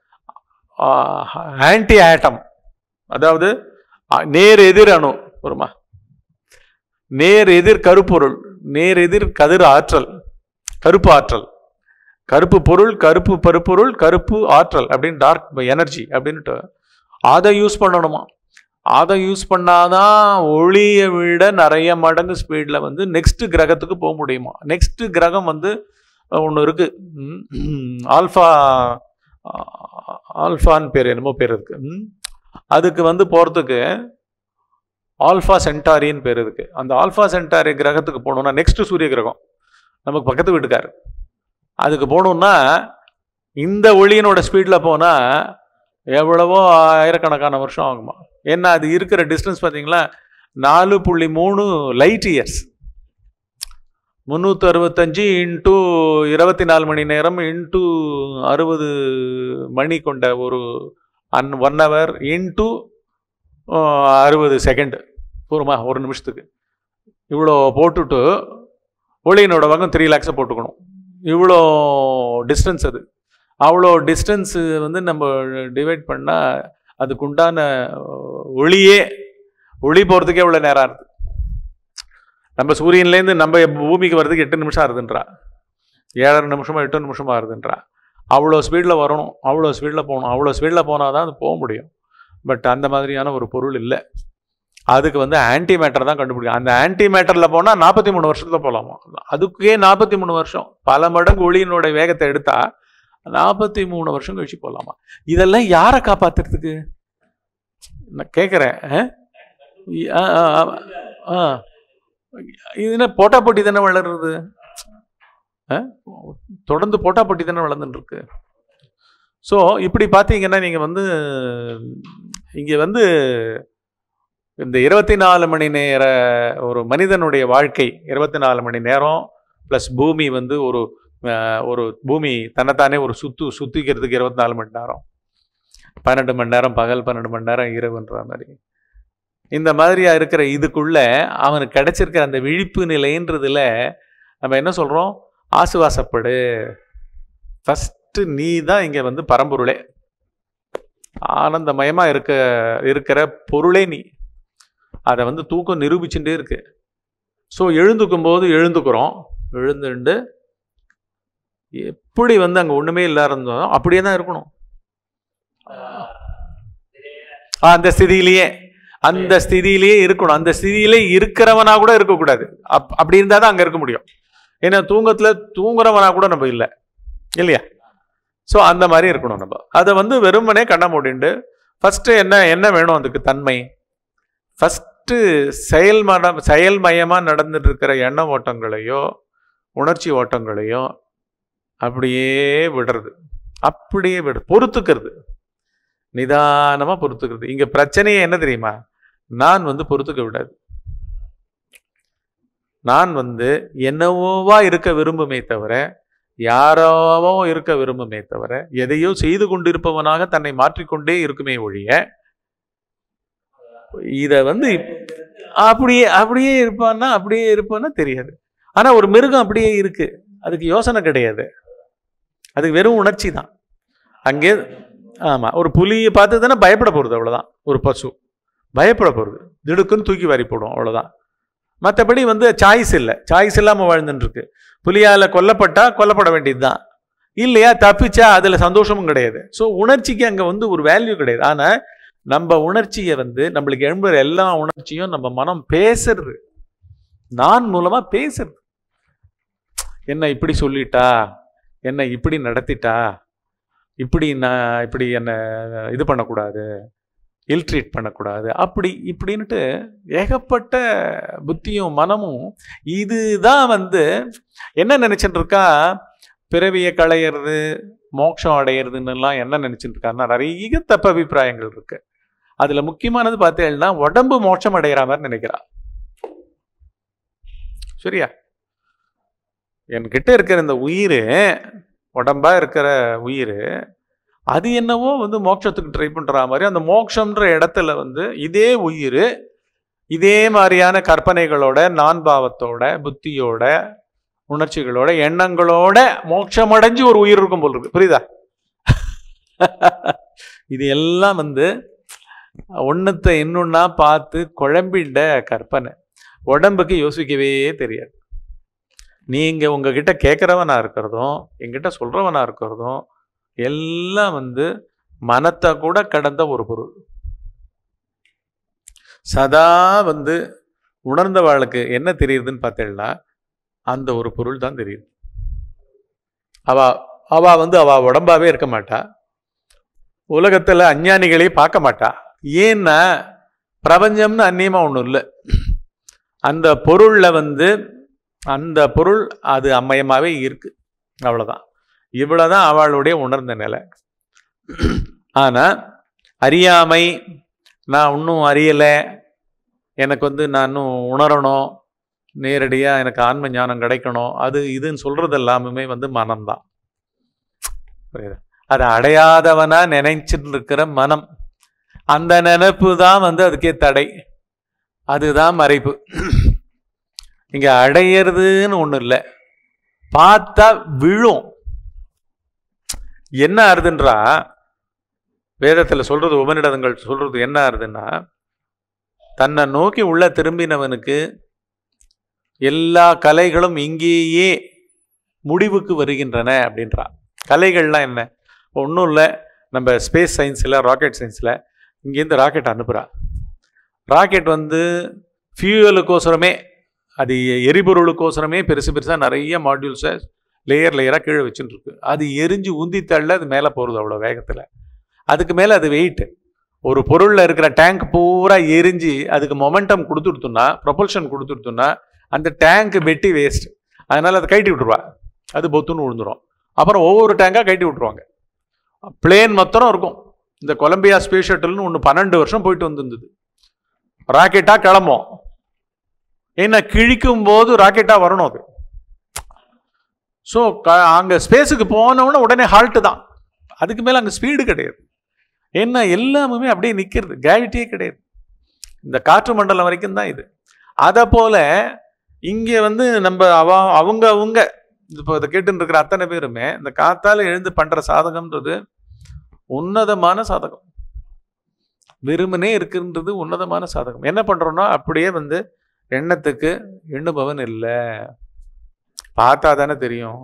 ஆன்டி ஆட்டம் அதாவது ஆ, நேர் எதிர் அணு வருமா நேர் எதிர் கருப்பொருள் நேர் எதிர் கதிர் ஆற்றல் கருப்பு ஆற்றல் கருப்பு பொருள் கருப்பு பருப்பொருள் கருப்பு ஆற்றல் அப்படின்னு டார்க் எனர்ஜி அப்படின்ட்டு அதை யூஸ் பண்ணணுமா அதை யூஸ் பண்ணாதான் ஒளியை விட நிறைய மடங்கு ஸ்பீடில் வந்து நெக்ஸ்ட் கிரகத்துக்கு போக முடியுமா நெக்ஸ்ட் கிரகம் வந்து ஒன்று இருக்கு ம், ம், ஆல்ஃபா ஆ- ஆல்ஃபான்னு பேர் என்னமோ பேர் இருக்கு ம். அதுக்கு வந்து போகிறதுக்கு ஆல்ஃபா சென்டாரின்னு பேர் இருக்கு அந்த ஆல்ஃபா சென்டாரி கிரகத்துக்கு போகணுன்னா நெக்ஸ்ட் சூரிய கிரகம் நமக்கு பக்கத்து வீட்டுக்கார் அதுக்கு போகணுன்னா இந்த ஒளியினோட ஸ்பீடில் போனால் எவ்வளவோ ஆயிரக்கணக்கான வருஷம் ஆகுமா ஏன்னா அது இருக்கிற டிஸ்டன்ஸ் பார்த்தீங்களா நாலு புள்ளி மூணு லைட் இயர்ஸ் முந்நூற்றி அறுபத்தஞ்சு இன்ட்டு இருபத்தி நாலு மணி நேரம் இன்ட்டு அறுபது மணி கொண்ட ஒரு அன் ஒன் ஹவர் இன்ட்டு அறுபது செகண்ட் பூர்வமா ஒரு நிமிஷத்துக்கு இவ்வளோ போட்டுட்டு ஒளியினோட வகம் த்ரீ லேக்ஸை போட்டுக்கணும் இவ்வளோ டிஸ்டன்ஸ் அது அவ்வளோ டிஸ்டன்ஸு வந்து நம்ம டிவைட் பண்ணால் அதுக்குண்டான ஒளியே ஒளி போகிறதுக்கே இவ்வளோ நேரம் ஆகுது நம்ம சூரியன்லேருந்து நம்ம பூமிக்கு வர்றதுக்கு எட்டு நிமிஷம் ஆகுதுன்றா ஏழரை நிமிஷமா எட்டு நிமிஷமா ஆகுதுன்றா அவ்வளோ ஸ்பீடில் வரணும் அவ்வளோ ஸ்பீடில் போகணும் அவ்வளோ ஸ்பீடில் போனால் தான் அது போக முடியும் பட் அந்த மாதிரியான ஒரு பொருள் இல்லை அதுக்கு வந்து ஆன்டி மேட்டர் தான் கண்டுபிடிக்கும் அந்த ஆன்டி மேட்டரில் போனால் நாற்பத்தி மூணு வருஷத்துல போகலாமா அதுக்கே நாற்பத்தி மூணு வருஷம் பல மடங்கு ஒளியினோட வேகத்தை எடுத்தா நாற்பத்தி மூணு வருஷம் கழிச்சு போகலாமா இதெல்லாம் யாரை காப்பாத்துறதுக்கு நான் கேட்குறேன் ஆ இது என்ன போட்டா போட்டி தானே வளருது ஆ? தொடர்ந்து போட்டா போட்டி தானே வளர்ந்துட்டு இருக்கு ஸோ இப்படி பார்த்தீங்கன்னா நீங்கள் வந்து இங்கே வந்து இந்த இருபத்தி நாலு மணி நேர ஒரு மனிதனுடைய வாழ்க்கை இருபத்தி நாலு மணி நேரம் ப்ளஸ் பூமி வந்து ஒரு அஹ், ஒரு பூமி தன்னைத்தானே ஒரு சுத்து சுத்திக்கிறதுக்கு இருபத்தி நாலு மணி நேரம் பன்னெண்டு மணி நேரம் பகல் பன்னெண்டு மணி நேரம் இரவுன்ற மாதிரி இந்த மாதிரியா இருக்கிற இதுக்குள்ள அவனுக்கு கிடைச்சிருக்கிற அந்த விழிப்பு நிலைன்றதுல நம்ம என்ன சொல்றோம் ஆசுவாசப்படு ஃபஸ்ட்டு நீ தான் இங்க வந்து பரம்பொருளே ஆனந்தமயமா இருக்க இருக்கிற பொருளே நீ அதை வந்து தூக்கம் நிரூபிச்சுட்டே இருக்கு ஸோ எழுந்துக்கும் போது எழுந்துக்கிறோம் எழுந்துண்டு எப்படி வந்து அங்கே ஒன்றுமே இல்லாத இருந்தோம் அப்படியே தான் இருக்கணும் ஆ, அந்த ஸ்திதியிலேயே அந்த ஸ்திதியிலேயே இருக்கணும் அந்த ஸ்திதியிலே இருக்கிறவனா கூட இருக்கக்கூடாது அப் அப்படி இருந்தால் தான் அங்கே இருக்க முடியும் ஏன்னா தூங்கத்தில் தூங்குறவனா கூட நம்ம இல்லை இல்லையா ஸோ அந்த மாதிரி இருக்கணும் நம்ம அதை வந்து வெறுமனே கண்ண மூடிண்டு ஃபஸ்ட்டு என்ன என்ன வேணும் அதுக்கு தன்மை ஃபஸ்ட்டு செயல்மடம் செயல்மயமாக நடந்துட்டு இருக்கிற எண்ண ஓட்டங்களையோ உணர்ச்சி ஓட்டங்களையோ அப்படியே விடுறது அப்படியே விடு பொறுத்துக்கிறது நிதானமாக பொறுத்துக்கிறது இங்கே பிரச்சனையே என்ன தெரியுமா நான் வந்து பொறுத்துக்க விடாது நான் வந்து என்னவோவா இருக்க விரும்புமே தவிர யாரோவோ இருக்க விரும்புமே தவிர எதையோ செய்து கொண்டிருப்பவனாக தன்னை மாற்றிக்கொண்டே இருக்குமே ஒழிய இத வந்து இப்- அப்படியே அப்படியே இருப்பான்னா அப்படியே இருப்பான்னா தெரியாது ஆனா ஒரு மிருகம் அப்படியே இருக்கு அதுக்கு யோசனை கிடையாது அதுக்கு வெறும் உணர்ச்சி தான் அங்கே ஆமா ஒரு புலியை பார்த்து தானே பயப்பட போறது அவ்வளவுதான் ஒரு பசு பயப்பட போறது திடுக்குன்னு தூக்கி வாரி போடும் அவ்வளவுதான் மற்றபடி வந்து சாய்ஸ் இல்லை சாய்ஸ் இல்லாமல் வாழ்ந்துட்டு இருக்கு புலியால கொல்லப்பட்டா கொல்லப்பட வேண்டியதுதான் இல்லையா தப்பிச்சா அதுல சந்தோஷமும் கிடையாது ஸோ உணர்ச்சிக்கு அங்க வந்து ஒரு வேல்யூ கிடையாது ஆனா நம்ம உணர்ச்சியை வந்து நம்மளுக்கு எழும்புற எல்லா உணர்ச்சியும் நம்ம மனம் பேசுறது நான் மூலமா பேசுறது என்ன இப்படி சொல்லிட்டா என்ன இப்படி நடத்திட்டா இப்படி நான் இப்படி என்ன இது பண்ணக்கூடாது இல் ட்ரீட் பண்ணக்கூடாது அப்படி இப்படின்ட்டு ஏகப்பட்ட புத்தியும் மனமும் இதுதான் வந்து என்ன நினைச்சிட்டு இருக்கா பிறவியை களையிறது மோட்சம் அடையிறதுன்னெல்லாம் என்ன நினைச்சிட்டு இருக்காருன்னா நிறைய தப்பு அபிப்பிராயங்கள் இருக்கு அதுல முக்கியமானது பார்த்தீங்கன்னா உடம்பு மோட்சம் அடைகிற மாதிரி நினைக்கிறா சரியா என்கிட்ட இருக்கிற இந்த உயிர் உடம்பா இருக்கிற உயிர் அது என்னவோ வந்து மோட்சத்துக்கு ட்ரை பண்ற மாதிரி அந்த மோட்சம்ன்ற இடத்துல வந்து இதே உயிர் இதே மாதிரியான கற்பனைகளோட நான் பாவத்தோட புத்தியோட உணர்ச்சிகளோட எண்ணங்களோட மோட்சம் அடைஞ்சு ஒரு உயிர் இருக்கும் போல் இருக்கு புரியுதா இது எல்லாம் வந்து ஒன்னத்தை இன்னொன்னா பார்த்து குழம்பிண்ட கற்பனை உடம்புக்கு யோசிக்கவே தெரியாது நீங்க உங்ககிட்ட கேட்குறவனா இருக்கிறதும் என்கிட்ட சொல்றவனா இருக்கிறதும் எல்லாம் வந்து மனத்தை கூட கடந்த ஒரு பொருள் சதா வந்து உணர்ந்தவாளுக்கு என்ன தெரியுதுன்னு பார்த்தீங்கன்னா அந்த ஒரு பொருள் தான் தெரியுது அவ அவ வந்து அவ உடம்பாவே இருக்க மாட்டா உலகத்துல அஞ்ஞானிகளே பார்க்க மாட்டா ஏன்னா பிரபஞ்சம்னு அந்நியமா ஒன்றும் இல்லை அந்த பொருள்ல வந்து அந்த பொருள் அது அம்மயமாவே இருக்கு அவ்வளவுதான் இவ்வளவுதான் அவளுடைய உணர்ந்த நிலை ஆனா அறியாமை நான் இன்னும் அறியலை எனக்கு வந்து நான் இன்னும் உணரணும் நேரடியாக எனக்கு ஆன்ம ஞானம் கிடைக்கணும் அது இதுன்னு சொல்றது எல்லாமே வந்து மனம்தான் புரியுதா அதை அடையாதவனா நினைச்சிட்டு இருக்கிற மனம் அந்த நினைப்பு தான் வந்து அதுக்கே தடை அதுதான் மறைப்பு இங்க அடையிறதுன்னு ஒண்ணு இல்லை பார்த்தா விழும் என்ன ஆறுதுன்றா வேதத்துல சொல்றது உபநிடதங்கள் சொல்றது என்ன ஆறுதுன்னா தன்னை நோக்கி உள்ள திரும்பினவனுக்கு எல்லா கலைகளும் இங்கேயே முடிவுக்கு வருகின்றன அப்படின்றா கலைகள்லாம் என்ன ஒன்றும் இல்லை நம்ம ஸ்பேஸ் சயின்ஸில் ராக்கெட் சயின்ஸில் இங்கேருந்து ராக்கெட் அனுப்புகிறா ராக்கெட் வந்து ஃபியூவலுக்கோசரமே அது எரிபொருளுக்கோசரமே பெருசு பெருசாக நிறைய மாடியூல்ஸை லேயர் லேயராக கீழே வச்சுட்டு இருக்கு அது எரிஞ்சு உந்தி தள்ள அது மேலே போகிறது அவ்வளோ வேகத்தில் அதுக்கு மேலே அது வெயிட் ஒரு பொருளில் இருக்கிற டேங்க் பூரா எரிஞ்சு அதுக்கு மொமெண்டம் கொடுத்துடுத்துன்னா ப்ரொபல்ஷன் கொடுத்துடுத்துன்னா அந்த டேங்க் வெட்டி வேஸ்ட் அதனால அதை கழட்டி விட்டுருவா அது பொத்துன்னு விழுந்துரும் அப்புறம் ஒவ்வொரு டேங்காக கழட்டி விட்டுருவாங்க பிளேன் மொத்தம் இருக்கும் இந்த கொலம்பியா ஸ்பேஸ் ஷட்டில்னு ஒன்று பன்னெண்டு வருஷம் போயிட்டு வந்திருந்தது ராக்கெட்டாக கிளம்பும் ஏன்னா கிழிக்கும் போது ராக்கெட்டாக வரணும் அது ஸோ அங்கே ஸ்பேஸுக்கு போனவுடனே உடனே ஹால்ட்டு தான் அதுக்கு மேலே அங்கே ஸ்பீடு கிடையாது ஏன்னா எல்லாமே அப்படியே நிற்கிறது கிராவிட்டியே கிடையாது இந்த காற்று மண்டலம் வரைக்கும் தான் இது அதை போல இங்கே வந்து நம்ம அவ அவங்க அவங்க இப்போ இதை கேட்டுன்னு இருக்கிற அத்தனை பேருமே இந்த காத்தால எழுந்து பண்ற சாதகம்ன்றது உன்னதமான சாதகம் வெறுமனே இருக்குன்றது உன்னதமான சாதகம் என்ன பண்றோம்னா அப்படியே வந்து எண்ணத்துக்கு எண்ணுபவன் இல்லை பார்த்தா தானே தெரியும்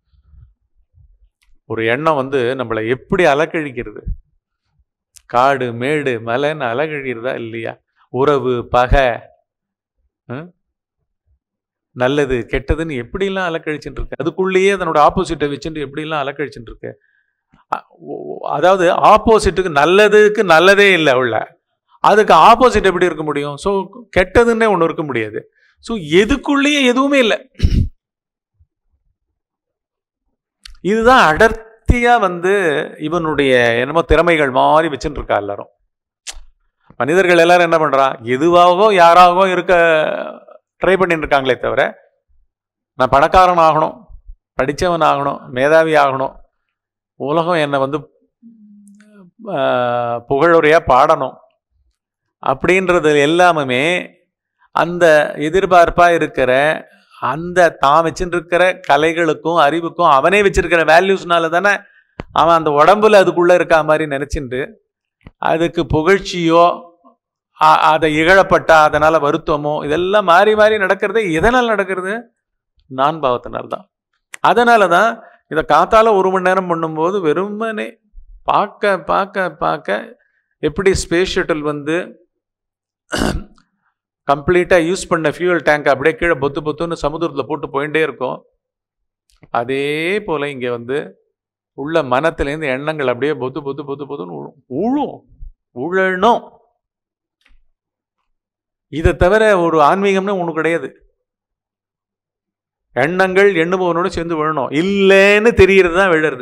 ஒரு எண்ணம் வந்து நம்மளை எப்படி அலக்கழிக்கிறது காடு மேடு மலைன்னு அலக்கழிக்கிறதா இல்லையா உறவு பகை ம்? நல்லது கெட்டதுன்னு எப்படிலாம் அலக்கழிச்சுட்டு இருக்கு அதுக்குள்ளேயே அதனோட ஆப்போசிட்டை வச்சுட்டு எப்படிலாம் அலக்கழிச்சுட்டு இருக்கு அ- ஓ- அதாவது ஆப்போசிட்டுக்கு நல்லதுக்கு நல்லதே இல்லை உள்ள அதுக்கு ஆப்போசிட் எப்படி இருக்க முடியும் ஸோ கெட்டதுன்னே ஒன்று இருக்க முடியாது ஸோ எதுக்குள்ளேயே எதுவுமே இல்லை இதுதான் அடர்த்தியா வந்து இவனுடைய என்னமோ திறமைகள் மாதிரி வச்சுட்டு இருக்கா எல்லாரும் மனிதர்கள் எல்லாரும் என்ன பண்றா எதுவாகவோ யாராகவோ இருக்க ட்ரை பண்ணிட்டு இருக்காங்களே தவிர நான் பணக்காரன் ஆகணும் படித்தவன் ஆகணும் மேதாவி ஆகணும் உலகம் என்னை வந்து ஆஹ், புகழுரையா பாடணும் அப்படின்றது எல்லாமே அந்த எதிர்பார்ப்பா இருக்கிற அந்த தான் வச்சுட்டு இருக்கிற கலைகளுக்கும் அறிவுக்கும் அவனே வச்சிருக்கிற வேல்யூஸ்னால தானே அவன் அந்த உடம்புல அதுக்குள்ள இருக்கா மாதிரி நினைச்சிட்டு அதுக்கு புகழ்ச்சியோ அ- அதை இகழப்பட்டா அதனால வருத்தமோ இதெல்லாம் மாறி மாறி நடக்கிறது எதனால் நடக்கிறது நான் பாவத்தினால்தான் தான் அதனால தான் இதை காத்தால ஒரு மணி நேரம் பண்ணும்போது வெறுமனே பார்க்க பார்க்க பார்க்க எப்படி ஸ்பேஸ் ஷட்டில் வந்து கம்ப்ளீட்டாக யூஸ் பண்ண ஃபியூல் டேங்க் அப்படியே கீழே பொத்து பொத்துன்னு சமுத்திரத்தில் போட்டு போயிட்டே இருக்கும் அதே போல் இங்கே வந்து உள்ள மனத்துலேருந்து எண்ணங்கள் அப்படியே பொத்து பொத்து பொத்து பொத்துன்னு உழும் உழும் உழணும் இதை தவிர ஒரு ஆன்மீகம்னு ஒன்று கிடையாது எண்ணங்கள் எண்ணுபவனோட சேர்ந்து விழணும் இல்லைன்னு தெரியறது தான் விழறது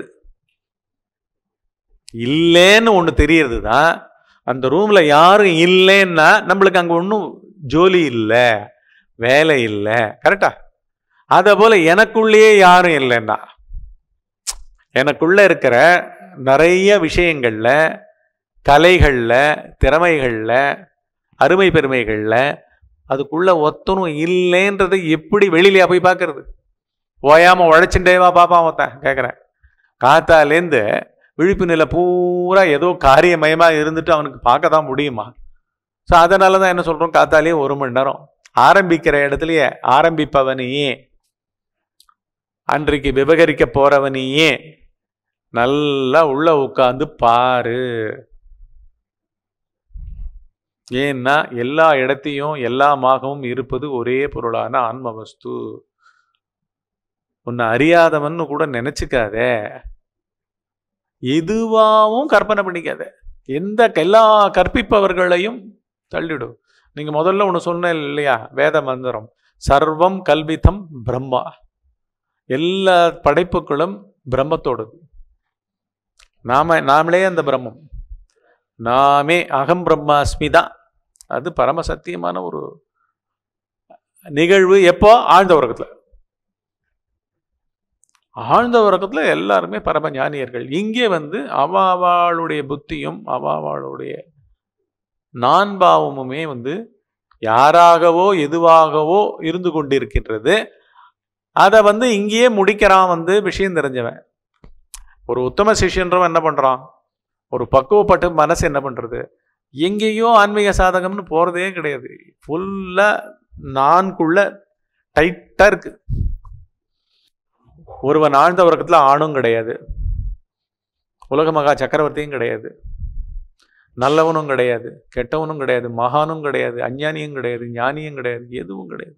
இல்லைன்னு ஒன்று தெரியறது தான் அந்த ரூம்ல யாரும் இல்லைன்னா நம்மளுக்கு அங்கே ஒன்றும் ஜோலி இல்லை வேலை இல்லை கரெக்டா அதை போல எனக்குள்ளேயே யாரும் இல்லைன்னா எனக்குள்ள இருக்கிற நிறைய விஷயங்கள்ல கலைகள்ல திறமைகள்ல அருமை பெருமைகள்ல அதுக்குள்ள ஒத்தனும் இல்லைன்றதை எப்படி வெளியிலயா போய் பார்க்கறது ஓயாம உழைச்சுட்டேவா பாப்பான் ஒருத்தன் கேட்குறேன் காத்தாலேருந்து விழிப்பு நிலை பூரா ஏதோ காரியமயமா இருந்துட்டு அவனுக்கு பார்க்க தான் முடியுமா ஸோ அதனால தான் என்ன சொல்றோம் காத்தாலேயே ஒரு மணி நேரம் ஆரம்பிக்கிற இடத்துலயே ஆரம்பிப்பவனையே அன்றைக்கு விபகரிக்க போறவனையே நல்லா உள்ள உட்காந்து பாரு ஏன்னா எல்லா இடத்தையும் எல்லாமாகவும் இருப்பது ஒரே பொருளான ஆன்ம வஸ்து உன்னை அறியாதவன்னு கூட நினைச்சுக்காதே எதுவாகவும் கற்பனை பண்ணிக்காத எந்த எல்லா கற்பிப்பவர்களையும் தள்ளிடும் நீங்க முதல்ல ஒன்று சொன்னேன் இல்லையா வேத மந்திரம் சர்வம் கல்விதம் பிரம்மா எல்லா படைப்புகளும் பிரம்மத்தோடது நாம நாமளே அந்த பிரம்மம் நாமே அகம் பிரம்மாஸ்மி தான் அது பரம சத்தியமான ஒரு நிகழ்வு எப்போ ஆழ்ந்த உறக்கத்துல ஆழ்ந்த உறக்கத்துல எல்லாருமே பரம ஞானியர்கள் இங்கே வந்து அவாவாளுடைய புத்தியும் அவாவாளுடைய நான்பாவமுமே வந்து யாராகவோ எதுவாகவோ இருந்து கொண்டிருக்கின்றது அதை வந்து இங்கேயே முடிக்கிறான் வந்து விஷயம் தெரிஞ்சவன் ஒரு உத்தம சிஷ்யன்றவன் என்ன பண்றான் ஒரு பக்குவப்பட்டு மனசு என்ன பண்றது எங்கேயோ ஆன்மீக சாதகம்னு போறதே கிடையாது ஃபுல்லா நான்குள்ள டைட்டா இருக்கு ஒருவன் ஆழ்ந்த உறக்கத்துல ஆணும் கிடையாது உலக மகா சக்கரவர்த்தியும் கிடையாது நல்லவனும் கிடையாது கெட்டவனும் கிடையாது மகானும் கிடையாது அஞ்ஞானியும் கிடையாது ஞானியும் கிடையாது எதுவும் கிடையாது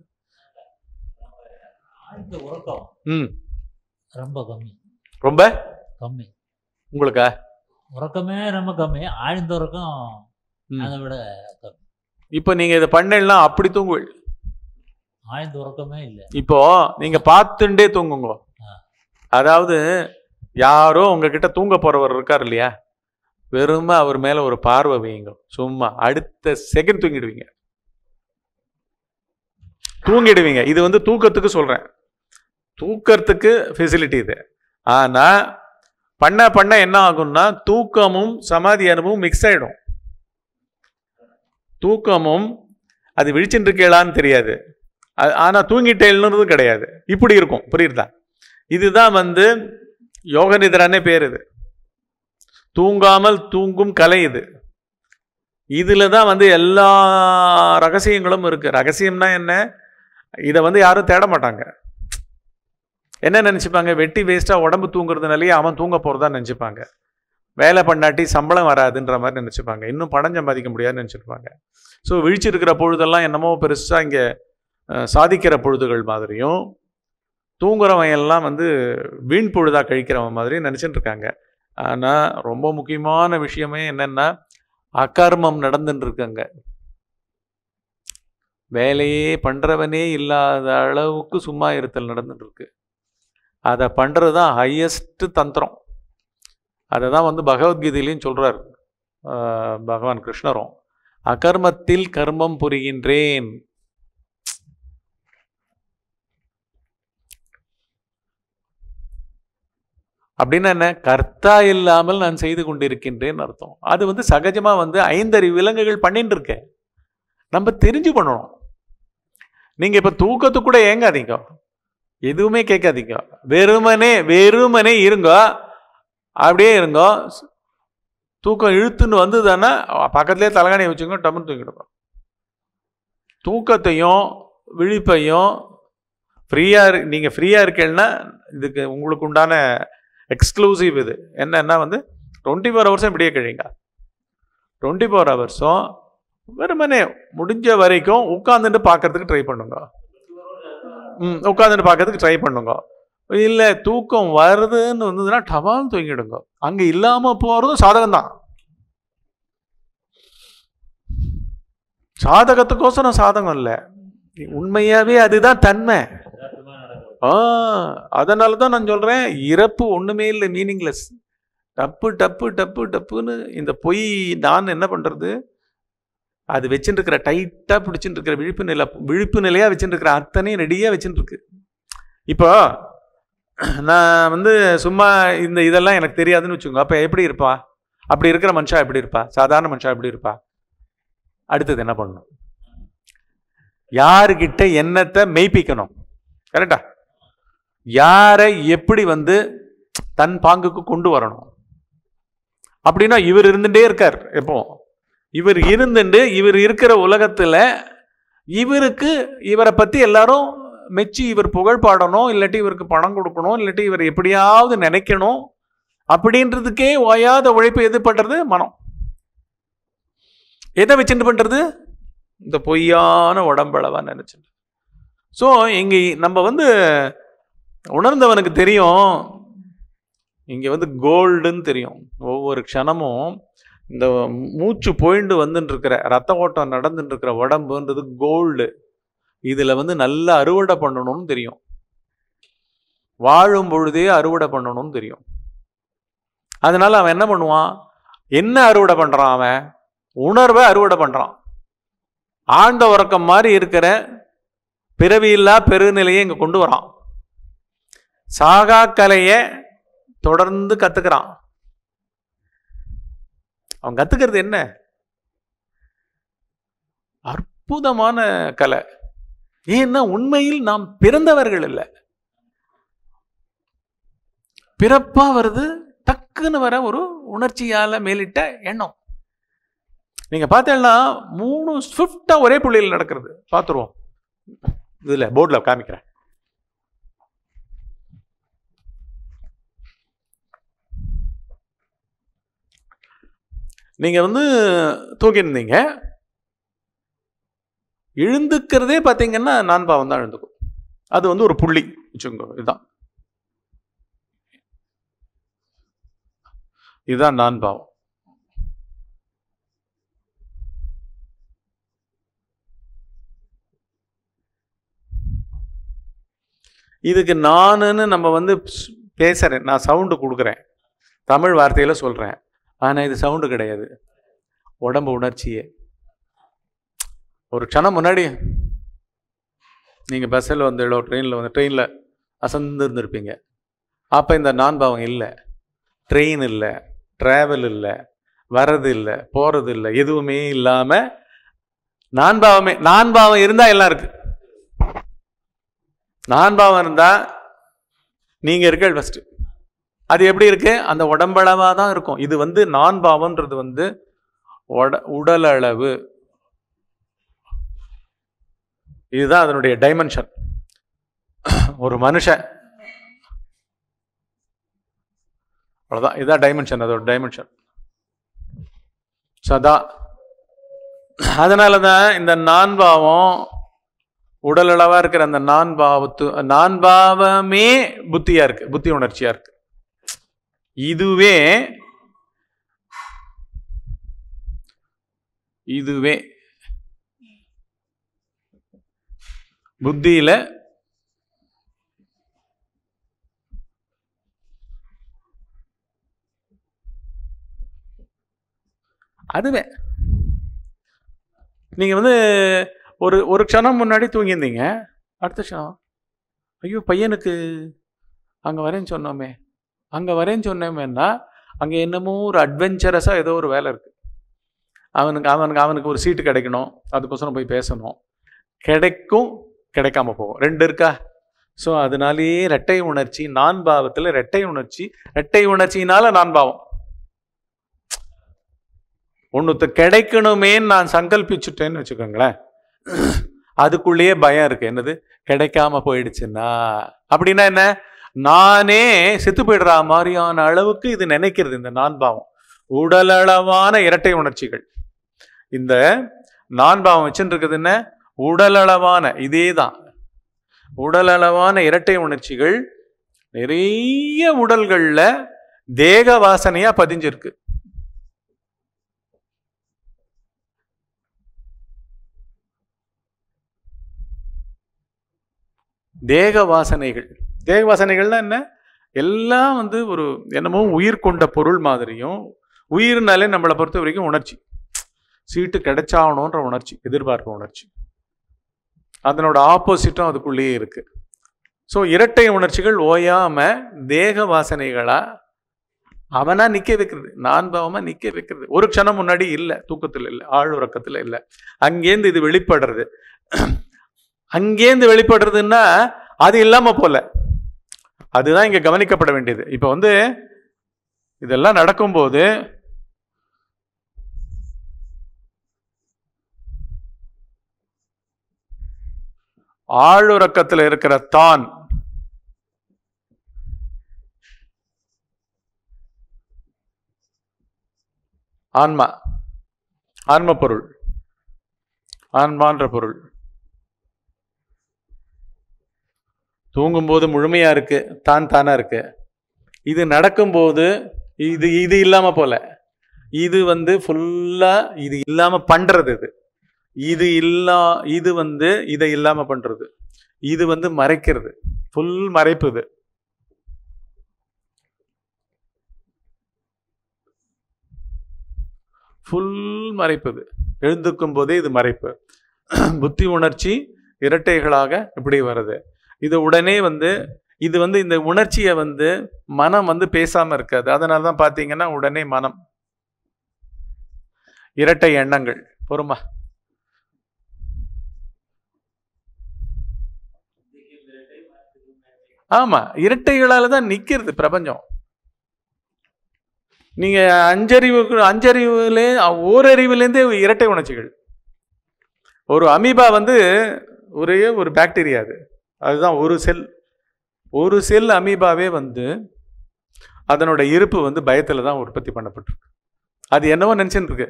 ஆழ்ந்த உறக்கம் ம் ரொம்ப கம்மி ரொம்ப கம்மி உங்களுக்கா உறக்கமே ரொம்ப கம்மி ஆழ்ந்த உறக்கம் ம். அதை விட கம்மி இப்போ நீங்க இதை பண்ணலாம் அப்படி தூங்குவீள் ஆழ்ந்த உறக்கமே இல்லை இப்போ நீங்க பார்த்துட்டே தூங்குங்க ஆ. அதாவது யாரோ உங்ககிட்ட தூங்க போறவர் இருக்கார் இல்லையா வெறுமை அவர் மேல ஒரு பார்வை வையுங்க சும்மா அடுத்த செகண்ட் தூங்கிடுவீங்க தூங்கிடுவீங்க இது வந்து தூக்கத்துக்கு சொல்றேன் தூக்கறதுக்கு ஃபெசிலிட்டி இது ஆனா பண்ண பண்ண என்ன ஆகும்னா தூக்கமும் சமாதி அனுபவம் மிக்ஸ் ஆயிடும் தூக்கமும் அது விழிச்சுட்டு இருக்கலான்னு தெரியாது அது- ஆனா தூங்கிட்டேல்ன்றது கிடையாது இப்படி இருக்கும் புரியுதா இதுதான் வந்து யோக நிதிரானே பேர் இது தூங்காமல் தூங்கும் கலை இது இதுல தான் வந்து எல்லா ரகசியங்களும் இருக்கு ரகசியம்னா என்ன இதை வந்து யாரும் தேட மாட்டாங்க என்ன நினைச்சுப்பாங்க வெட்டி வேஸ்டா உடம்பு தூங்குறதுனாலயே அவன் தூங்க போறதா நினைச்சுப்பாங்க வேலை பண்ணாட்டி சம்பளம் வராதுன்ற மாதிரி நினைச்சுப்பாங்க இன்னும் பணம் சம்பாதிக்க முடியாதுன்னு நினைச்சிருப்பாங்க ஸோ விழிச்சிருக்கிற பொழுதெல்லாம் என்னமோ பெருசா இங்க அஹ், சாதிக்கிற பொழுதுகள் மாதிரியும் தூங்குறவன் எல்லாம் வந்து வீண் பொழுதா கழிக்கிறவன் மாதிரி நினைச்சிட்டு இருக்காங்க ஆனா ரொம்ப முக்கியமான விஷயமே என்னன்னா அகர்மம் நடந்துட்டு இருக்குங்க வேலையே பண்றவனே இல்லாத அளவுக்கு சும்மா இருத்தல் நடந்துட்டு இருக்கு அதை பண்றது தான் ஹையஸ்ட் தந்திரம் அதை தான் வந்து பகவத்கீதையிலையும் சொல்றார் ஆஹ் பகவான் கிருஷ்ணரும் அகர்மத்தில் கர்மம் புரிகின்றேன் அப்படின்னா என்ன கர்த்தா இல்லாமல் நான் செய்து கொண்டிருக்கின்றேன் அர்த்தம் அது வந்து சகஜமா வந்து ஐந்தறி விலங்குகள் பண்ணிட்டு இருக்கேன் நம்ம தெரிஞ்சு பண்ணணும் நீங்க இப்ப தூக்கத்துக்கு கூட ஏங்காதீங்க எதுவுமே கேட்காதீங்க வெறுமனே வெறுமனே இருங்க அப்படியே இருங்க தூக்கம் இழுத்துன்னு வந்ததுன்னா பக்கத்துலேயே தலகாணியை வச்சுங்க டம்னு தூங்கிடுங்க தூக்கத்தையும் விழிப்பையும் ஃப்ரீயா நீங்க ஃப்ரீயா இருக்கீங்கன்னா இதுக்கு உங்களுக்கு உண்டான எக்ஸ்க்ளூசிவ் இது என்னன்னா வந்து டுவெண்ட்டி ஃபோர் ஹவர்ஸும் இப்படியே கழிங்க டுவெண்ட்டி ஃபோர் ஹவர்ஸும் வெறுமனே முடிஞ்ச வரைக்கும் உட்காந்துட்டு பார்க்கறதுக்கு ட்ரை பண்ணுங்க ம் உட்காந்துட்டு பார்க்கறதுக்கு ட்ரை பண்ணுங்க இல்லை தூக்கம் வருதுன்னு வந்ததுன்னா டபால்னு தூங்கிடுங்க அங்கே இல்லாமல் போகிறதும் சாதகம் தான் சாதகத்துக்கோசரம் சாதகம் இல்லை உண்மையாவே அதுதான் தன்மை ஆ அதனால தான் நான் சொல்றேன் இறப்பு ஒண்ணுமே இல்லை மீனிங்லெஸ் டப்பு டப்பு டப்பு டப்புன்னு இந்த பொய் நான் என்ன பண்றது அது வச்சுட்டு இருக்கிற டைட்டா பிடிச்சிட்டு இருக்கிற விழிப்பு நிலை விழிப்பு நிலையா வச்சுட்டு இருக்கிற அத்தனையும் ரெடியா வச்சுட்டு இருக்கு இப்போ நான் வந்து சும்மா இந்த இதெல்லாம் எனக்கு தெரியாதுன்னு வச்சுக்கோங்க அப்ப எப்படி இருப்பா அப்படி இருக்கிற மனுஷா எப்படி இருப்பா சாதாரண மனுஷா எப்படி இருப்பா அடுத்தது என்ன பண்ணணும் யாருக்கிட்ட எண்ணத்தை மெய்ப்பிக்கணும் கரெக்டா யாரை எப்படி வந்து தன் பாங்குக்கு கொண்டு வரணும் அப்படின்னா இவர் இருந்துட்டே இருக்கார் எப்போ இவர் இருந்துட்டு இவர் இருக்கிற உலகத்துல இவருக்கு இவரை பத்தி எல்லாரும் மெச்சி இவர் புகழ் பாடணும் இல்லாட்டி இவருக்கு பணம் கொடுக்கணும் இல்லாட்டி இவர் எப்படியாவது நினைக்கணும் அப்படின்றதுக்கே ஓயாத உழைப்பு எது பண்றது மனம் எதை வச்சுட்டு பண்றது இந்த பொய்யான உடம்பளவா நினைச்சுட்டு ஸோ இங்க நம்ம வந்து உணர்ந்தவனுக்கு தெரியும் இங்க வந்து கோல்டுன்னு தெரியும் ஒவ்வொரு க்ஷணமும் இந்த மூச்சு போயிண்டு வந்துட்டு இருக்கிற ரத்த ஓட்டம் நடந்துட்டு இருக்கிற உடம்புன்றது கோல்டு இதுல வந்து நல்லா அறுவடை பண்ணணும்னு தெரியும் வாழும் பொழுதே அறுவடை பண்ணணும்னு தெரியும் அதனால அவன் என்ன பண்ணுவான் என்ன அறுவடை பண்றான் அவன் உணர்வை அறுவடை பண்றான் ஆழ்ந்த உறக்கம் மாதிரி இருக்கிற பிறவியில்லா பெருநிலையை இங்க கொண்டு வரான் சாகா கலையை தொடர்ந்து கத்துக்கிறான் அவன் கத்துக்கிறது என்ன அற்புதமான கலை ஏன்னா உண்மையில் நாம் பிறந்தவர்கள் இல்லை பிறப்பா வருது டக்குன்னு வர ஒரு உணர்ச்சியால மேலிட்ட எண்ணம் நீங்க பார்த்தீங்கன்னா மூணு ஸ்விஃப்டா ஒரே புள்ளியில் நடக்கிறது பார்த்துருவோம் இதுல போர்டில் காமிக்கிறேன் நீங்க வந்து தூங்கியிருந்தீங்க எழுந்துக்கிறதே பார்த்தீங்கன்னா நான் பாவம் தான் எழுந்துக்கும் அது வந்து ஒரு புள்ளி வச்சுக்கோங்க இதுதான் இதுதான் நான் பாவம் இதுக்கு நானுன்னு நம்ம வந்து ஸ்- பேசுறேன் நான் சவுண்டு கொடுக்குறேன் தமிழ் வார்த்தையில சொல்றேன் ஆனா இது சவுண்டு கிடையாது உடம்பு உணர்ச்சியே ஒரு க்ஷணம் முன்னாடி நீங்க பஸ்ஸில் வந்தீங்களோ ட்ரெயினில் வந்து ட்ரெயினில் அசந்து இருந்திருப்பீங்க அப்போ இந்த நான் பாவம் இல்லை ட்ரெயின் இல்லை ட்ராவல் இல்லை வர்றது இல்லை போகிறது இல்லை எதுவுமே இல்லாமல் நான் பாவமே நான் பாவம் இருந்தால் எல்லாம் இருக்கு நான் பாவம் இருந்தால் நீங்கள் இருக்க ஃபஸ்ட்டு அது எப்படி இருக்கு அந்த உடம்பளவாக தான் இருக்கும் இது வந்து நான் பாவம்ன்றது வந்து உட உடல் அளவு இதுதான் அதனுடைய டைமென்ஷன் ஒரு மனுஷன் அவ்வளோதான் இதுதான் டைமென்ஷன் அதோட டைமென்ஷன் சதா அதனால தான் இந்த நான் பாவம் உடல் அளவா இருக்கிற அந்த நான் பாவத்து நான் பாவமே புத்தியா இருக்கு புத்தி உணர்ச்சியா இருக்கு இதுவே இதுவே புத்தியில அதுவே நீங்க வந்து ஒரு ஒரு க்ஷணம் முன்னாடி தூங்கியிருந்தீங்க அடுத்த க்ஷணம் ஐயோ பையனுக்கு அங்க வரேன்னு சொன்னோமே அங்க வரேன்னு சொன்னோமேன்னா அங்க என்னமோ ஒரு அட்வென்ச்சரஸா ஏதோ ஒரு வேலை இருக்கு அவனுக்கு அவனுக்கு அவனுக்கு ஒரு சீட்டு கிடைக்கணும் அதுக்கோசரம் போய் பேசணும் கிடைக்கும் கிடைக்காம போகும் ரெண்டு இருக்கா ஸோ அதனாலேயே ரெட்டை உணர்ச்சி நான் பாவத்தில் ரெட்டை உணர்ச்சி ரெட்டை உணர்ச்சினால நான் பாவம் ஒன்றுத்த கிடைக்கணுமேன்னு நான் சங்கல்பிச்சுட்டேன்னு வச்சுக்கோங்களேன் அதுக்குள்ளேயே பயம் இருக்கு என்னது கிடைக்காம போயிடுச்சுன்னா அப்படின்னா என்ன நானே செத்து போயிடுற மாதிரியான அளவுக்கு இது நினைக்கிறது இந்த நான் பாவம் உடலளவான இரட்டை உணர்ச்சிகள் இந்த நான் பாவம் வச்சுட்டு இருக்குது என்ன உடலளவான இதே தான் உடலளவான இரட்டை உணர்ச்சிகள் நிறைய உடல்கள்ல தேக வாசனையா பதிஞ்சிருக்கு தேக வாசனைகள் தேக வாசனைகள்னா என்ன எல்லாம் வந்து ஒரு என்னமோ உயிர் கொண்ட பொருள் மாதிரியும் உயிர்னாலே நம்மளை பொறுத்த வரைக்கும் உணர்ச்சி சீட்டு கிடைச்சாகணுன்ற உணர்ச்சி எதிர்பார்ப்பு உணர்ச்சி அதனோட ஆப்போசிட்டும் அதுக்குள்ளேயே இருக்கு ஸோ இரட்டை உணர்ச்சிகள் ஓயாம தேக வாசனைகளா அவனா நிக்க வைக்கிறது நான் பாவமா நிக்க வைக்கிறது ஒரு க்ஷணம் முன்னாடி இல்லை தூக்கத்தில் இல்லை ஆழ் உறக்கத்தில் இல்லை அங்கேருந்து இது வெளிப்படுறது அங்கேருந்து வெளிப்படுறதுன்னா அது இல்லாம போல அதுதான் இங்க கவனிக்கப்பட வேண்டியது இப்ப வந்து இதெல்லாம் நடக்கும்போது ஆழுறக்கத்தில் இருக்கிற தான் ஆன்மா ஆன்ம பொருள் ஆன்மான்ற பொருள் தூங்கும்போது முழுமையா இருக்கு தான் தானா இருக்கு இது நடக்கும்போது இது இது இல்லாம போல இது வந்து ஃபுல்லா இது இல்லாம பண்றது இது இது இல்லா இது வந்து இதை இல்லாம பண்றது இது வந்து மறைக்கிறது ஃபுல் மறைப்பு இது ஃபுல் மறைப்பு இது எழுந்துக்கும் போதே இது மறைப்பு புத்தி உணர்ச்சி இரட்டைகளாக இப்படி வருது இது உடனே வந்து இது வந்து இந்த உணர்ச்சியை வந்து மனம் வந்து பேசாம இருக்காது அதனால தான் பார்த்தீங்கன்னா உடனே மனம் இரட்டை எண்ணங்கள் பொறுமா ஆமா இரட்டைகளால தான் நிக்கிறது பிரபஞ்சம் நீங்க அஞ்சறிவு அஞ்சறிவுலே ஓரறிவுலேருந்தே இரட்டை உணர்ச்சிகள் ஒரு அமீபா வந்து ஒரே ஒரு பாக்டீரியா அது அதுதான் ஒரு செல் ஒரு செல் அமீபாவே வந்து அதனோட இருப்பு வந்து பயத்துல தான் உற்பத்தி பண்ணப்பட்டிருக்கு அது என்னவோ நினைச்சுட்டு இருக்கு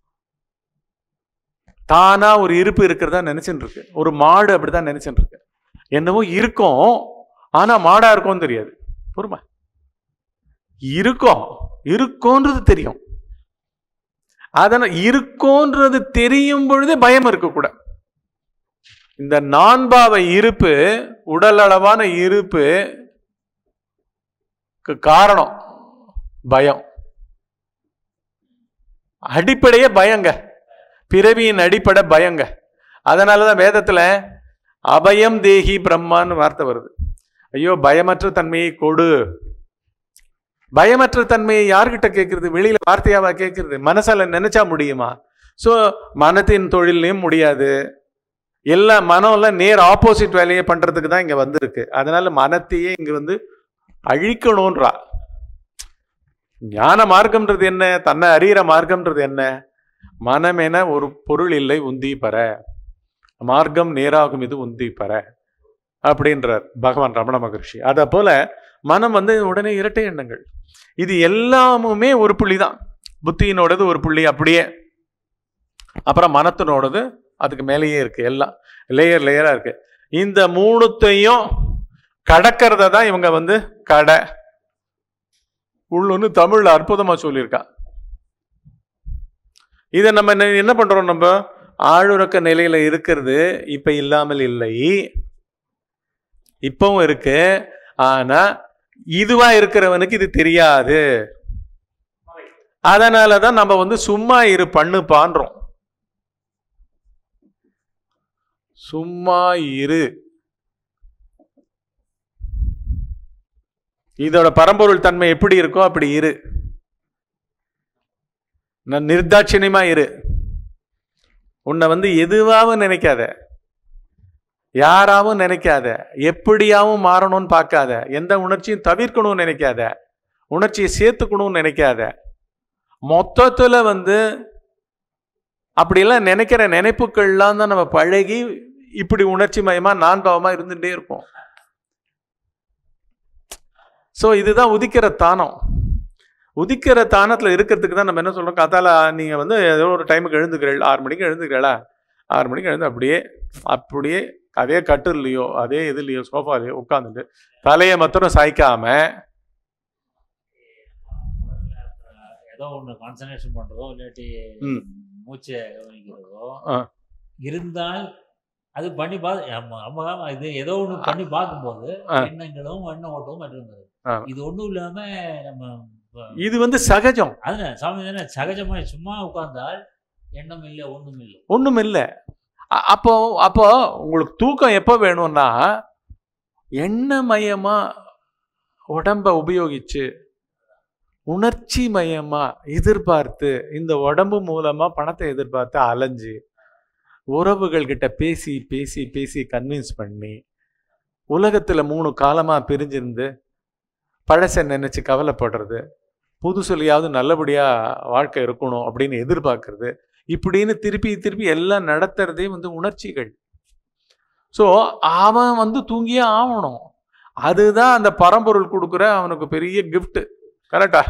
தானா ஒரு இருப்பு இருக்கிறதா நினைச்சுட்டு இருக்கு ஒரு மாடு அப்படிதான் நினைச்சுட்டு இருக்கு என்னவோ இருக்கும் ஆனா மாடா இருக்கும்னு தெரியாது பொறுமை இருக்கும் இருக்கும்ன்றது தெரியும் அதனால இருக்கும்ன்றது தெரியும் பொழுதே பயம் இருக்கக்கூட இந்த நான்பாவ இருப்பு உடல் அளவான இருப்பு க்கு காரணம் பயம் அடிப்படையே பயங்க பிறவியின் அடிப்படை பயங்க அதனாலதான் வேதத்துல அபயம் தேகி பிரம்மான்னு வார்த்தை வருது ஐயோ பயமற்ற தன்மையை கொடு பயமற்ற தன்மையை யார்கிட்ட கேட்கறது வெளியில வார்த்தையாவா கேட்கறது மனசால நினைச்சா முடியுமா ஸோ மனத்தின் தொழிலையும் முடியாது எல்லா மனம்லாம் நேர் ஆப்போசிட் வேலையை பண்றதுக்கு தான் இங்க வந்திருக்கு அதனால மனத்தையே இங்க வந்து அழிக்கணும்ன்றா ஞான மார்க்கம்ன்றது என்ன தன்னை அறிகிற மார்க்கம்ன்றது என்ன மனம் என ஒரு பொருள் இல்லை உந்தி பெற மார்க்கம் நேராகும் இது உந்தி பெற அப்படின்றார் பகவான் ரமண மகர்ஷி அதை போல மனம் வந்து உடனே இரட்டை எண்ணங்கள் இது எல்லாமுமே ஒரு புள்ளி தான் புத்தியினோடது ஒரு புள்ளி அப்படியே அப்புறம் மனத்தினோடது அதுக்கு மேலேயே இருக்கு எல்லாம் லேயர் லேயரா இருக்கு இந்த மூணுத்தையும் கடக்கிறத தான் இவங்க வந்து கடை உள்ளொன்னு தமிழ்ல அற்புதமா சொல்லியிருக்கா இதை நம்ம என்ன- என்ன பண்றோம் நம்ம ஆழுறக்க நிலையில இருக்கிறது இப்ப இல்லாமல் இல்லை இப்பவும் இருக்கு ஆனா இதுவா இருக்கிறவனுக்கு இது தெரியாது அதனாலதான் நம்ம வந்து சும்மா இரு பண்ணு பான்றோம் சும்மா இரு இதோட பரம்பொருள் தன்மை எப்படி இருக்கோ அப்படி இரு நான் நிர்தாட்சியமா இரு உன்னை வந்து எதுவாகவும் நினைக்காத யாராவும் நினைக்காத எப்படியாவும் மாறணும்னு பார்க்காத எந்த உணர்ச்சியும் தவிர்க்கணும்னு நினைக்காத உணர்ச்சியை சேர்த்துக்கணும்னு நினைக்காத மொத்தத்துல வந்து அப்படியெல்லாம் நினைக்கிற நினைப்புகள்லாம் தான் நம்ம பழகி இப்படி உணர்ச்சி மயமா நான் பாவமா இருந்துட்டே இருப்போம் ஸோ இதுதான் உதிக்கிற தானம் உதிக்கிற தானத்துல இருக்கிறதுக்கு தான் நம்ம என்ன சொல்றோம் கதால நீங்க வந்து ஏதோ ஒரு டைமுக்கு எழுந்துக்கிறீள் ஆறு மணிக்கு எழுந்துக்கிறீளா ஆறு மணிக்கு எழுந்து அப்படியே அப்படியே அதே கட்டுலையோ அதே இதுலையோ சோஃபாலையோ உட்காந்துட்டு தலையை மாத்திரம் சாய்க்காம ஏதோ ஒண்ணு கான்சன்ட்ரேஷன் பண்றதோ இல்லாட்டி ம். மூச்சை கவனிக்கிறதோ ஆ. இருந்தால் அது பண்ணி பார்த்து நம்ம நம்ம இது ஏதோ ஒண்ணு பண்ணி பார்க்கும்போது ஆ. எண்ணங்களும் எண்ண ஓட்டமும் இருந்தது ஆ. இது ஒண்ணும் இல்லாம நம்ம இது வந்து சகஜம் அதுல சாமி தானே சகஜமா சும்மா உட்கார்ந்தால் எண்ணம் இல்லை ஒண்ணும் இல்லை ஒண்ணும் இல்லை அ- அப்போ அப்போ உங்களுக்கு தூக்கம் எப்போ வேணும்னா எண்ணமயமா உடம்ப உபயோகிச்சு உணர்ச்சி மயமா எதிர்பார்த்து இந்த உடம்பு மூலமா பணத்தை எதிர்பார்த்து அலைஞ்சு உறவுகள் கிட்ட பேசி பேசி பேசி கன்வின்ஸ் பண்ணி உலகத்துல மூணு காலமா பிரிஞ்சிருந்து பழச நினைச்சு கவலைப்படுறது புதுசுலையாவது நல்லபடியா வாழ்க்கை இருக்கணும் அப்படின்னு எதிர்பார்க்கறது இப்படின்னு திருப்பி திருப்பி எல்லாம் நடத்துறதே வந்து உணர்ச்சிகள் ஸோ அவன் வந்து தூங்கியே ஆகணும் அதுதான் அந்த பரம்பொருள் கொடுக்குற அவனுக்கு பெரிய gift கரெக்டா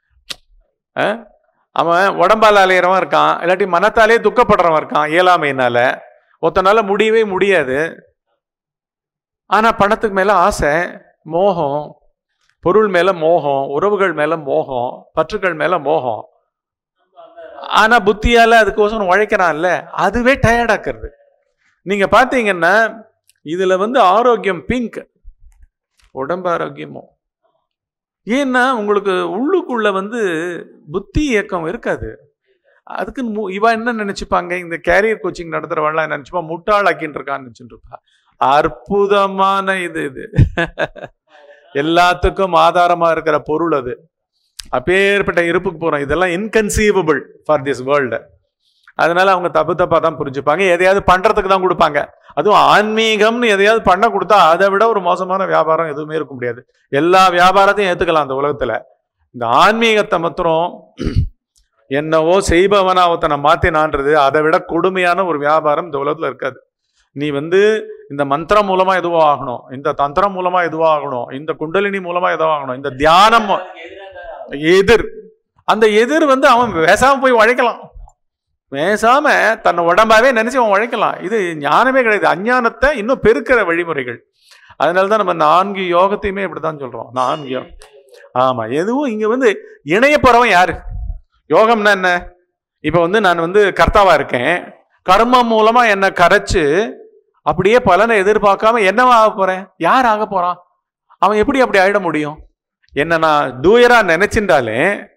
அவன் உடம்பால் அலையிறவன் இருக்கான் இல்லாட்டி மனத்தாலே துக்கப்படுறவன் இருக்கான் இயலாமையினால ஒருத்தனால முடியவே முடியாது ஆனா பணத்துக்கு மேல ஆசை மோகம் பொருள் மேல மோகம் உறவுகள் மேல மோகம் பற்றுக்கள் மேல மோகம் ஆனா புத்தியால அதுக்கோசரம் உழைக்கிறான்ல அதுவே டயர்டாக்குறது நீங்க பாத்தீங்கன்னா இதுல வந்து ஆரோக்கியம் பிங்க் உடம்பு ஆரோக்கியமோ ஏன்னா உங்களுக்கு உள்ளுக்குள்ள வந்து புத்தி இயக்கம் இருக்காது அதுக்கு மு- இவ என்ன நினைச்சுப்பாங்க இந்த கேரியர் கோச்சிங் நடத்துறவன்லாம் நினைச்சுப்பா முட்டாளாக்கின்னு இருக்கான்னு நினைச்சுட்டு இருப்பா அற்புதமான இது இது எல்லாத்துக்கும் ஆதாரமா இருக்கிற பொருள் அது அப்பேற்பட்ட இருப்புக்கு போறோம் இதெல்லாம் இன்கன்சீவபிள் ஃபார் திஸ் வேர்ல்டு அதனால அவங்க தப்பு தப்பா தான் புரிஞ்சுப்பாங்க எதையாவது பண்றதுக்கு தான் கொடுப்பாங்க அதுவும் ஆன்மீகம்னு எதையாவது பண்ண கொடுத்தா அதை விட ஒரு மோசமான வியாபாரம் எதுவுமே இருக்க முடியாது எல்லா வியாபாரத்தையும் ஏத்துக்கலாம் அந்த உலகத்துல இந்த ஆன்மீகத்தை மாத்திரம் என்னவோ செய்பவனா ஒருத்தனை மாத்தினான்றது அதை விட கொடுமையான ஒரு வியாபாரம் இந்த உலகத்துல இருக்காது நீ வந்து இந்த மந்திரம் மூலமா எதுவோ ஆகணும் இந்த தந்திரம் மூலமா எதுவோ ஆகணும் இந்த குண்டலினி மூலமா எதுவோ ஆகணும் இந்த தியானம் மூ- எதிர் அந்த எதிர் வந்து அவன் பேசாம போய் உழைக்கலாம் பேசாம தன்னை உடம்பாவே நினைச்சு அவன் உழைக்கலாம் இது ஞானமே கிடையாது அஞ்ஞானத்தை இன்னும் பெருக்கிற வழிமுறைகள் அதனால தான் நம்ம நான்கு யோகத்தையுமே இப்படித்தான் சொல்றோம் நான்கு யோ- ஆமா எதுவும் இங்க வந்து இணைய போறவன் யாரு யோகம்னா என்ன இப்ப வந்து நான் வந்து கர்த்தாவா இருக்கேன் கர்மம் மூலமா என்னை கரைச்சு அப்படியே பலனை எதிர்பார்க்காம என்னவா ஆக போறேன் யார் ஆக போறான் அவன் எப்படி அப்படி ஆயிட முடியும் என்ன நான் தூயரா நினைச்சிருந்தாலே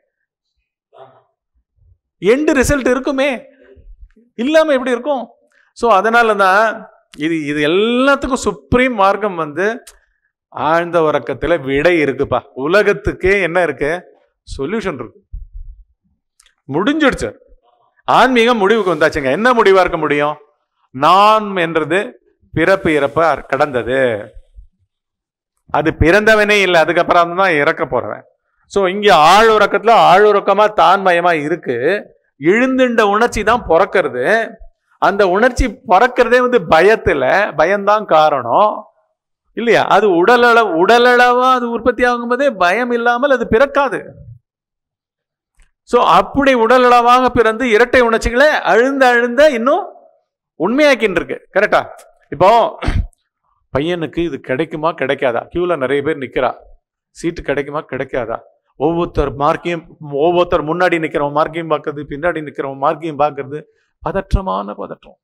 எண்டு ரிசல்ட் இருக்குமே இல்லாம எப்படி இருக்கும் ஸோ அதனால தான் இது இது எல்லாத்துக்கும் சுப்ரீம் மார்க்கம் வந்து ஆழ்ந்த உறக்கத்துல விடை இருக்குப்பா உலகத்துக்கே என்ன இருக்கு சொல்யூஷன் இருக்கு முடிஞ்சிடுச்சு ஆன்மீகம் முடிவுக்கு வந்தாச்சுங்க என்ன முடிவா இருக்க முடியும் நான் என்றது பிறப்பு இறப்ப கடந்தது அது பிறந்தவனே இல்லை அதுக்கப்புறம் தான் இறக்க போறவன் ஸோ இங்க ஆழ் உறக்கத்துல ஆழ் உறக்கமா தான்மயமா இருக்கு இழுந்துண்ட உணர்ச்சி தான் பிறக்கிறது அந்த உணர்ச்சி பிறக்கிறதே வந்து பயத்துல பயம்தான் காரணம் இல்லையா அது உடலளவு உடலளவா அது உற்பத்தி ஆகும்போதே பயம் இல்லாமல் அது பிறக்காது ஸோ அப்படி உடலளவாக பிறந்து இரட்டை உணர்ச்சிகளை அழுந்த அழுந்த இன்னும் உண்மையாக்கின்னு இருக்கு கரெக்டா இப்போ பையனுக்கு இது கிடைக்குமா கிடைக்காதா கியூல நிறைய பேர் நிக்கிறா சீட்டு கிடைக்குமா கிடைக்காதா ஒவ்வொருத்தர் மார்க்கையும் ஒவ்வொருத்தர் முன்னாடி நிக்கிறவன் மார்க்கையும் பார்க்கறது பின்னாடி நிக்கிறவன் மார்க்கையும் பார்க்கறது பதற்றமான பதற்றம்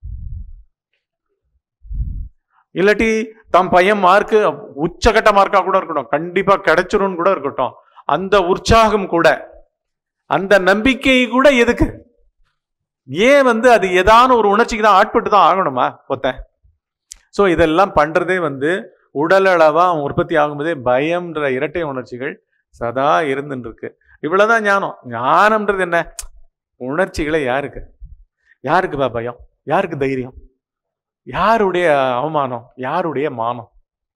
இல்லாட்டி தம் பையன் மார்க்கு உச்சகட்ட மார்க்கா கூட இருக்கட்டும் கண்டிப்பா கிடைச்சிரும்னு கூட இருக்கட்டும் அந்த உற்சாகம் கூட அந்த நம்பிக்கை கூட எதுக்கு ஏன் வந்து அது ஏதான ஒரு உணர்ச்சிக்கு தான் ஆட்பட்டு தான் ஆகணுமா ஒத்தன் ஸோ இதெல்லாம் பண்றதே வந்து உடலளவா அவன் உற்பத்தி ஆகும்போதே பயம்ன்ற இரட்டை உணர்ச்சிகள் சதா இருந்துட்டு இருக்கு இவ்வளவுதான் ஞானம் ஞானம்ன்றது என்ன உணர்ச்சிகளை யாருக்கு யாருக்குப்பா பயம் யாருக்கு தைரியம் யாருடைய அவமானம் யாருடைய மானம்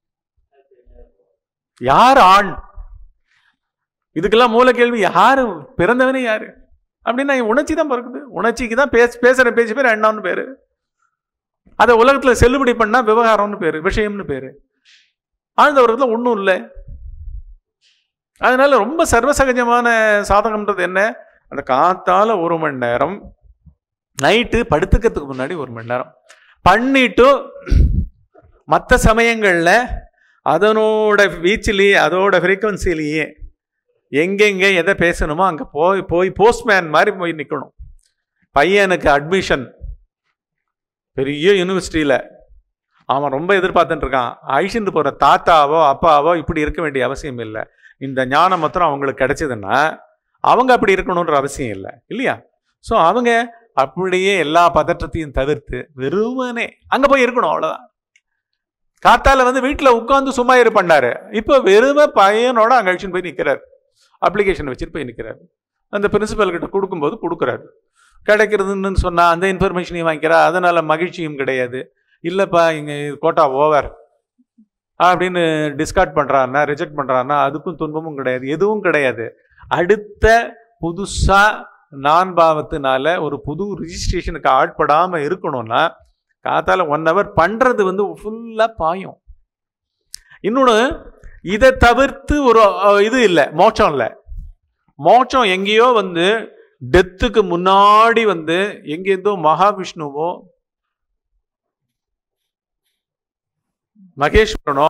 யார் ஆண் இதுக்கெல்லாம் மூல கேள்வி யாரு பிறந்தவனே யாரு அப்படின்னா உணர்ச்சி தான் பிறக்குது உணர்ச்சிக்கு தான் பேச பேசுற பேச்சு பேர் அண்ணான்னு பேரு அதை உலகத்துல செல்லுபடி பண்ணா விவகாரம்னு பேரு விஷயம்னு பேரு ஆழ்ந்த உலகத்துல ஒன்றும் இல்லை அதனால ரொம்ப சர்வசகஜமான சாதகம்ன்றது என்ன அந்த காத்தால ஒரு மணி நேரம் நைட்டு படுத்துக்கிறதுக்கு முன்னாடி ஒரு மணி நேரம் பண்ணிட்டு மற்ற சமயங்கள்ல அதனோட வீச்சிலேயே அதோட ஃப்ரீக்குவன்சிலேயே எங்கெங்க எதை பேசணுமோ அங்கே போய் போய் போஸ்ட்மேன் மாதிரி போய் நிற்கணும் பையனுக்கு அட்மிஷன் பெரிய யூனிவர்சிட்டியில் அவன் ரொம்ப எதிர்பார்த்துட்டு இருக்கான் அழிச்சுட்டு போகிற தாத்தாவோ அப்பாவோ இப்படி இருக்க வேண்டிய அவசியம் இல்லை இந்த ஞானம் மாத்திரம் அவங்களுக்கு கிடைச்சதுன்னா அவங்க அப்படி இருக்கணுன்ற அவசியம் இல்லை இல்லையா ஸோ அவங்க அப்படியே எல்லா பதற்றத்தையும் தவிர்த்து வெறுமனே அங்கே போய் இருக்கணும் அவ்வளோதான் காத்தால வந்து வீட்டில் உட்காந்து சும்மா இரு பண்ணாரு இப்போ வெறும பையனோட அங்கே அழிச்சுன்னு போய் நிற்கிறாரு அப்ளிகேஷன் வச்சுட்டு போய் நிற்கிறாரு அந்த பிரின்சிபல் கிட்ட கொடுக்கும்போது கொடுக்குறாரு கிடைக்கிறதுன்னு சொன்னா அந்த இன்ஃபர்மேஷனையும் வாங்கிக்கிறா அதனால மகிழ்ச்சியும் கிடையாது இல்லைப்பா இங்கே கோட்டா ஓவர் அப்படின்னு டிஸ்கார்ட் பண்ணுறாருன்னா ரிஜெக்ட் பண்ணுறாருன்னா அதுக்கும் துன்பமும் கிடையாது எதுவும் கிடையாது அடுத்த புதுசா நான் பாவத்தினால ஒரு புது ரிஜிஸ்ட்ரேஷனுக்கு ஆட்படாம இருக்கணும்னா காத்தால ஒன் ஹவர் பண்றது வந்து ஃபுல்லா பாயும் இன்னொன்று இதை தவிர்த்து ஒரு அஹ், இது இல்லை மோட்சம் இல்லை மோட்சம் எங்கேயோ வந்து டெத்துக்கு முன்னாடி வந்து எங்கேருந்தோ மகாவிஷ்ணுவோ மகேஸ்வரனோ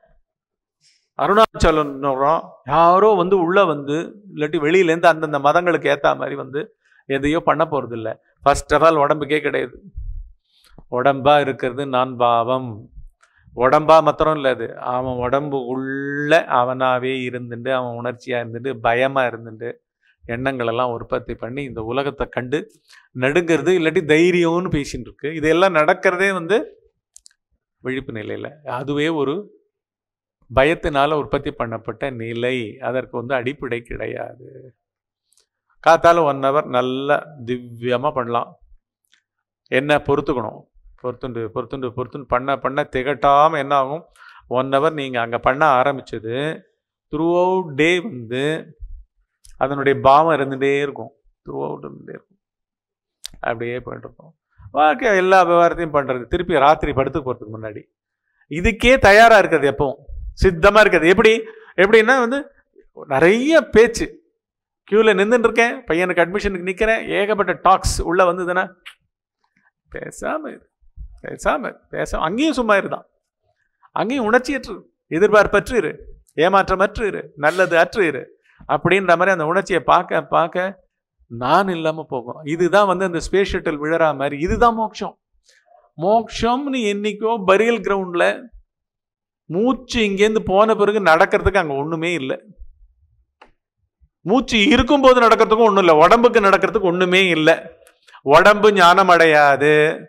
அருணாச்சலனோ யாரோ வந்து உள்ள வந்து இல்லாட்டி வெளியிலேருந்து அந்தந்த மதங்களுக்கு ஏத்த மாதிரி வந்து எதையோ பண்ண போறது இல்ல ஃபர்ஸ்ட் ஆஃப் ஆல் உடம்புக்கே கிடையாது உடம்பா இருக்கிறது நான் பாவம் உடம்பா மாத்திரம் இல்லை அது அவன் உடம்பு உள்ள அவனாவே இருந்துட்டு அவன் உணர்ச்சியா இருந்துட்டு பயமா இருந்துட்டு எண்ணங்கள் எல்லாம் உற்பத்தி பண்ணி இந்த உலகத்தை கண்டு நடுங்கிறது இல்லாட்டி தைரியம்னு பேசிட்டு இருக்கு இதெல்லாம் நடக்கிறதே வந்து விழிப்பு நிலையில அதுவே ஒரு பயத்தினால உற்பத்தி பண்ணப்பட்ட நிலை அதற்கு வந்து அடிப்படை கிடையாது காத்தால ஒன் ஹவர் நல்லா திவ்யமா பண்ணலாம் என்ன பொறுத்துக்கணும் பொறுத்துண்டு பொறுத்துண்டு பொறுத்துண்டு பண்ண பண்ண திகட்டாம என்ன ஆகும் ஒன் ஹவர் நீங்க அங்க பண்ண ஆரம்பிச்சது த்ரூ அவுட் டே வந்து அதனுடைய பாவம் இருந்துகிட்டே இருக்கும் த்ரூ அவுட் இருந்துகிட்டே இருக்கும் அப்படியே போயிட்டு இருக்கும் வாழ்க்கை எல்லா விவகாரத்தையும் பண்றது திருப்பி ராத்திரி படுத்து போறதுக்கு முன்னாடி இதுக்கே தயாரா இருக்கிறது எப்பவும் சித்தமா இருக்கிறது எப்படி எப்படின்னா வந்து நிறைய பேச்சு கியூல நின்றுட்டு இருக்கேன் பையனுக்கு அட்மிஷனுக்கு நிக்கிறேன் ஏகப்பட்ட டாக்ஸ் உள்ள வந்ததுன்னா பேசாம இரு பேசாம இரு. பேசாம அங்கேயும் சும்மா இருதான் அங்கேயும் உணர்ச்சியற்று இரு. எதிர்பார்ப்பற்று இரு ஏமாற்றமற்று இரு நல்லது அற்று இரு அப்படின்ற மாதிரி அந்த உணர்ச்சியை பார்க்க பார்க்க நான் இல்லாம போகும் இதுதான் வந்து அந்த ஸ்பேஸ் ஷட்டில் விழறா மாதிரி இதுதான் மோட்சம் மோட்சம்னு என்னைக்கோ பரியல் கிரவுண்ட்ல மூச்சு இங்கேருந்து போன பிறகு நடக்கிறதுக்கு அங்க ஒண்ணுமே இல்லை மூச்சு இருக்கும்போது நடக்கிறதுக்கும் ஒண்ணும் இல்லை உடம்புக்கு நடக்கிறதுக்கு ஒண்ணுமே இல்லை உடம்பு ஞானம் அடையாது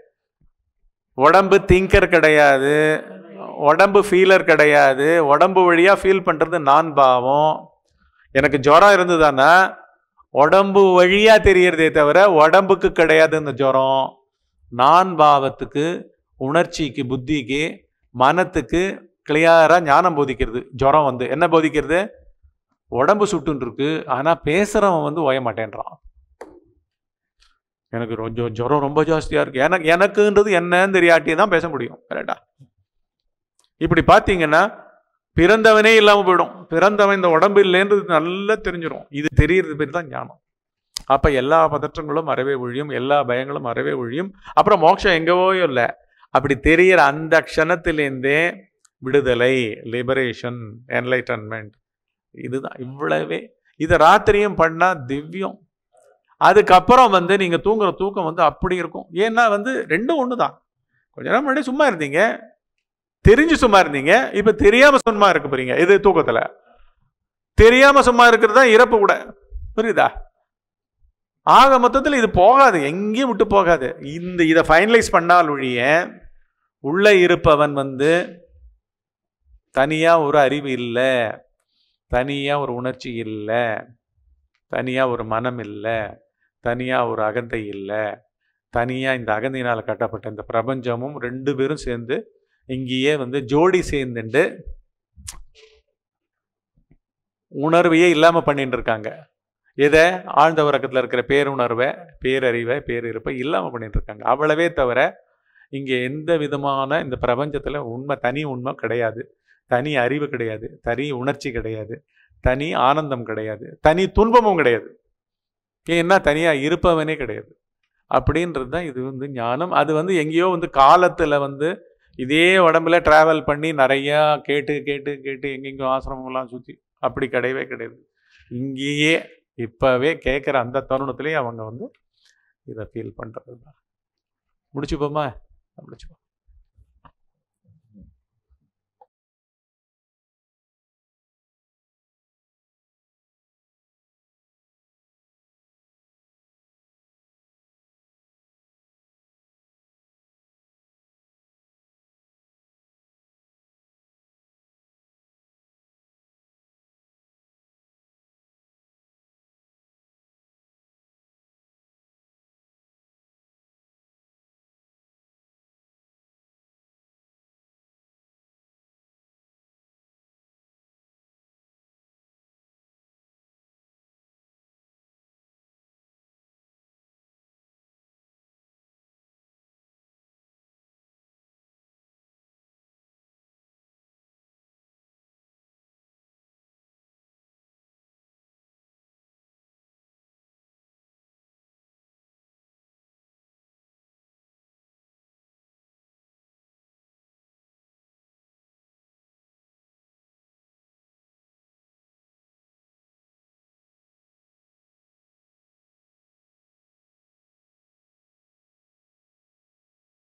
உடம்பு திங்கர் கிடையாது உடம்பு ஃபீலர் கிடையாது உடம்பு வழியா ஃபீல் பண்றது நான் பாவம் எனக்கு ஜுரம் இருந்ததுன்னா உடம்பு வழியா தெரியறதே தவிர உடம்புக்கு கிடையாது இந்த ஜுரம் நான் பாவத்துக்கு உணர்ச்சிக்கு புத்திக்கு மனத்துக்கு கிளியரா ஞானம் போதிக்கிறது ஜுரம் வந்து என்ன போதிக்கிறது உடம்பு சுட்டுன்னு இருக்கு ஆனா பேசுறவன் வந்து ஓய மாட்டேன்றான் எனக்கு கொஞ்சம் ஜுரம் ரொம்ப ஜாஸ்தியா இருக்கு எனக்கு எனக்குன்றது என்னன்னு தெரியாட்டியே தான் பேச முடியும் கரெக்டா இப்படி பார்த்தீங்கன்னா பிறந்தவனே இல்லாம போயிடும் பிறந்தவன் இந்த உடம்பு இல்லைன்றது நல்லா தெரிஞ்சிடும் இது தெரியறது பேர் தான் ஞானம் அப்ப எல்லா பதற்றங்களும் அறவே ஒழியும் எல்லா பயங்களும் அறவே ஒழியும் அப்புறம் மோட்சம் எங்கவோ இல்லை அப்படி தெரியற அந்த க்ஷணத்திலேருந்தே விடுதலை லிபரேஷன் என்லைட்டன்மெண்ட் இதுதான் இவ்வளவே இதை ராத்திரியும் பண்ணா திவ்யம் அதுக்கப்புறம் வந்து நீங்க தூங்குற தூக்கம் வந்து அப்படி இருக்கும் ஏன்னா வந்து ரெண்டும் ஒன்று தான் கொஞ்ச நேரம் முன்னாடி சும்மா இருந்தீங்க தெரிஞ்சு சும்மா இருந்தீங்க இப்ப தெரியாம சும்மா இருக்க போறீங்க இது தூக்கத்துல தெரியாம சும்மா இருக்கிறது தான் இறப்பு கூட புரியுதா ஆக மொத்தத்தில் இது போகாது எங்கேயும் விட்டு போகாது இந்த இதை ஃபைனலைஸ் பண்ணால் ஒழிய உள்ள இருப்பவன் வந்து தனியா ஒரு அறிவு இல்லை தனியா ஒரு உணர்ச்சி இல்லை தனியா ஒரு மனம் இல்லை தனியா ஒரு அகந்தை இல்லை தனியா இந்த அகந்தையினால கட்டப்பட்ட இந்த பிரபஞ்சமும் ரெண்டு பேரும் சேர்ந்து இங்கேயே வந்து ஜோடி சேர்ந்துண்டு உணர்வையே இல்லாம பண்ணிட்டு இருக்காங்க எதை ஆழ்ந்த உறக்கத்துல இருக்கிற பேருணர்வை பேரறிவை பேரிருப்பை இல்லாம பண்ணிட்டு இருக்காங்க அவ்வளவே தவிர இங்க எந்த விதமான இந்த பிரபஞ்சத்துல உண்மை தனி உண்மை கிடையாது தனி அறிவு கிடையாது தனி உணர்ச்சி கிடையாது தனி ஆனந்தம் கிடையாது தனி துன்பமும் கிடையாது ஏன்னா தனியா இருப்பவனே கிடையாது அப்படின்றது தான் இது வந்து ஞானம் அது வந்து எங்கேயோ வந்து காலத்துல வந்து இதே உடம்புல டிராவல் பண்ணி நிறையா கேட்டு கேட்டு கேட்டு எங்கெங்கோ ஆசிரமங்கள்லாம் சுற்றி அப்படி கிடையவே கிடையாது இங்கேயே இப்போவே கேட்குற அந்த தருணத்திலேயே அவங்க வந்து இதை ஃபீல் பண்ணுறது தான் முடிச்சுப்போமா முடிச்சுப்போம்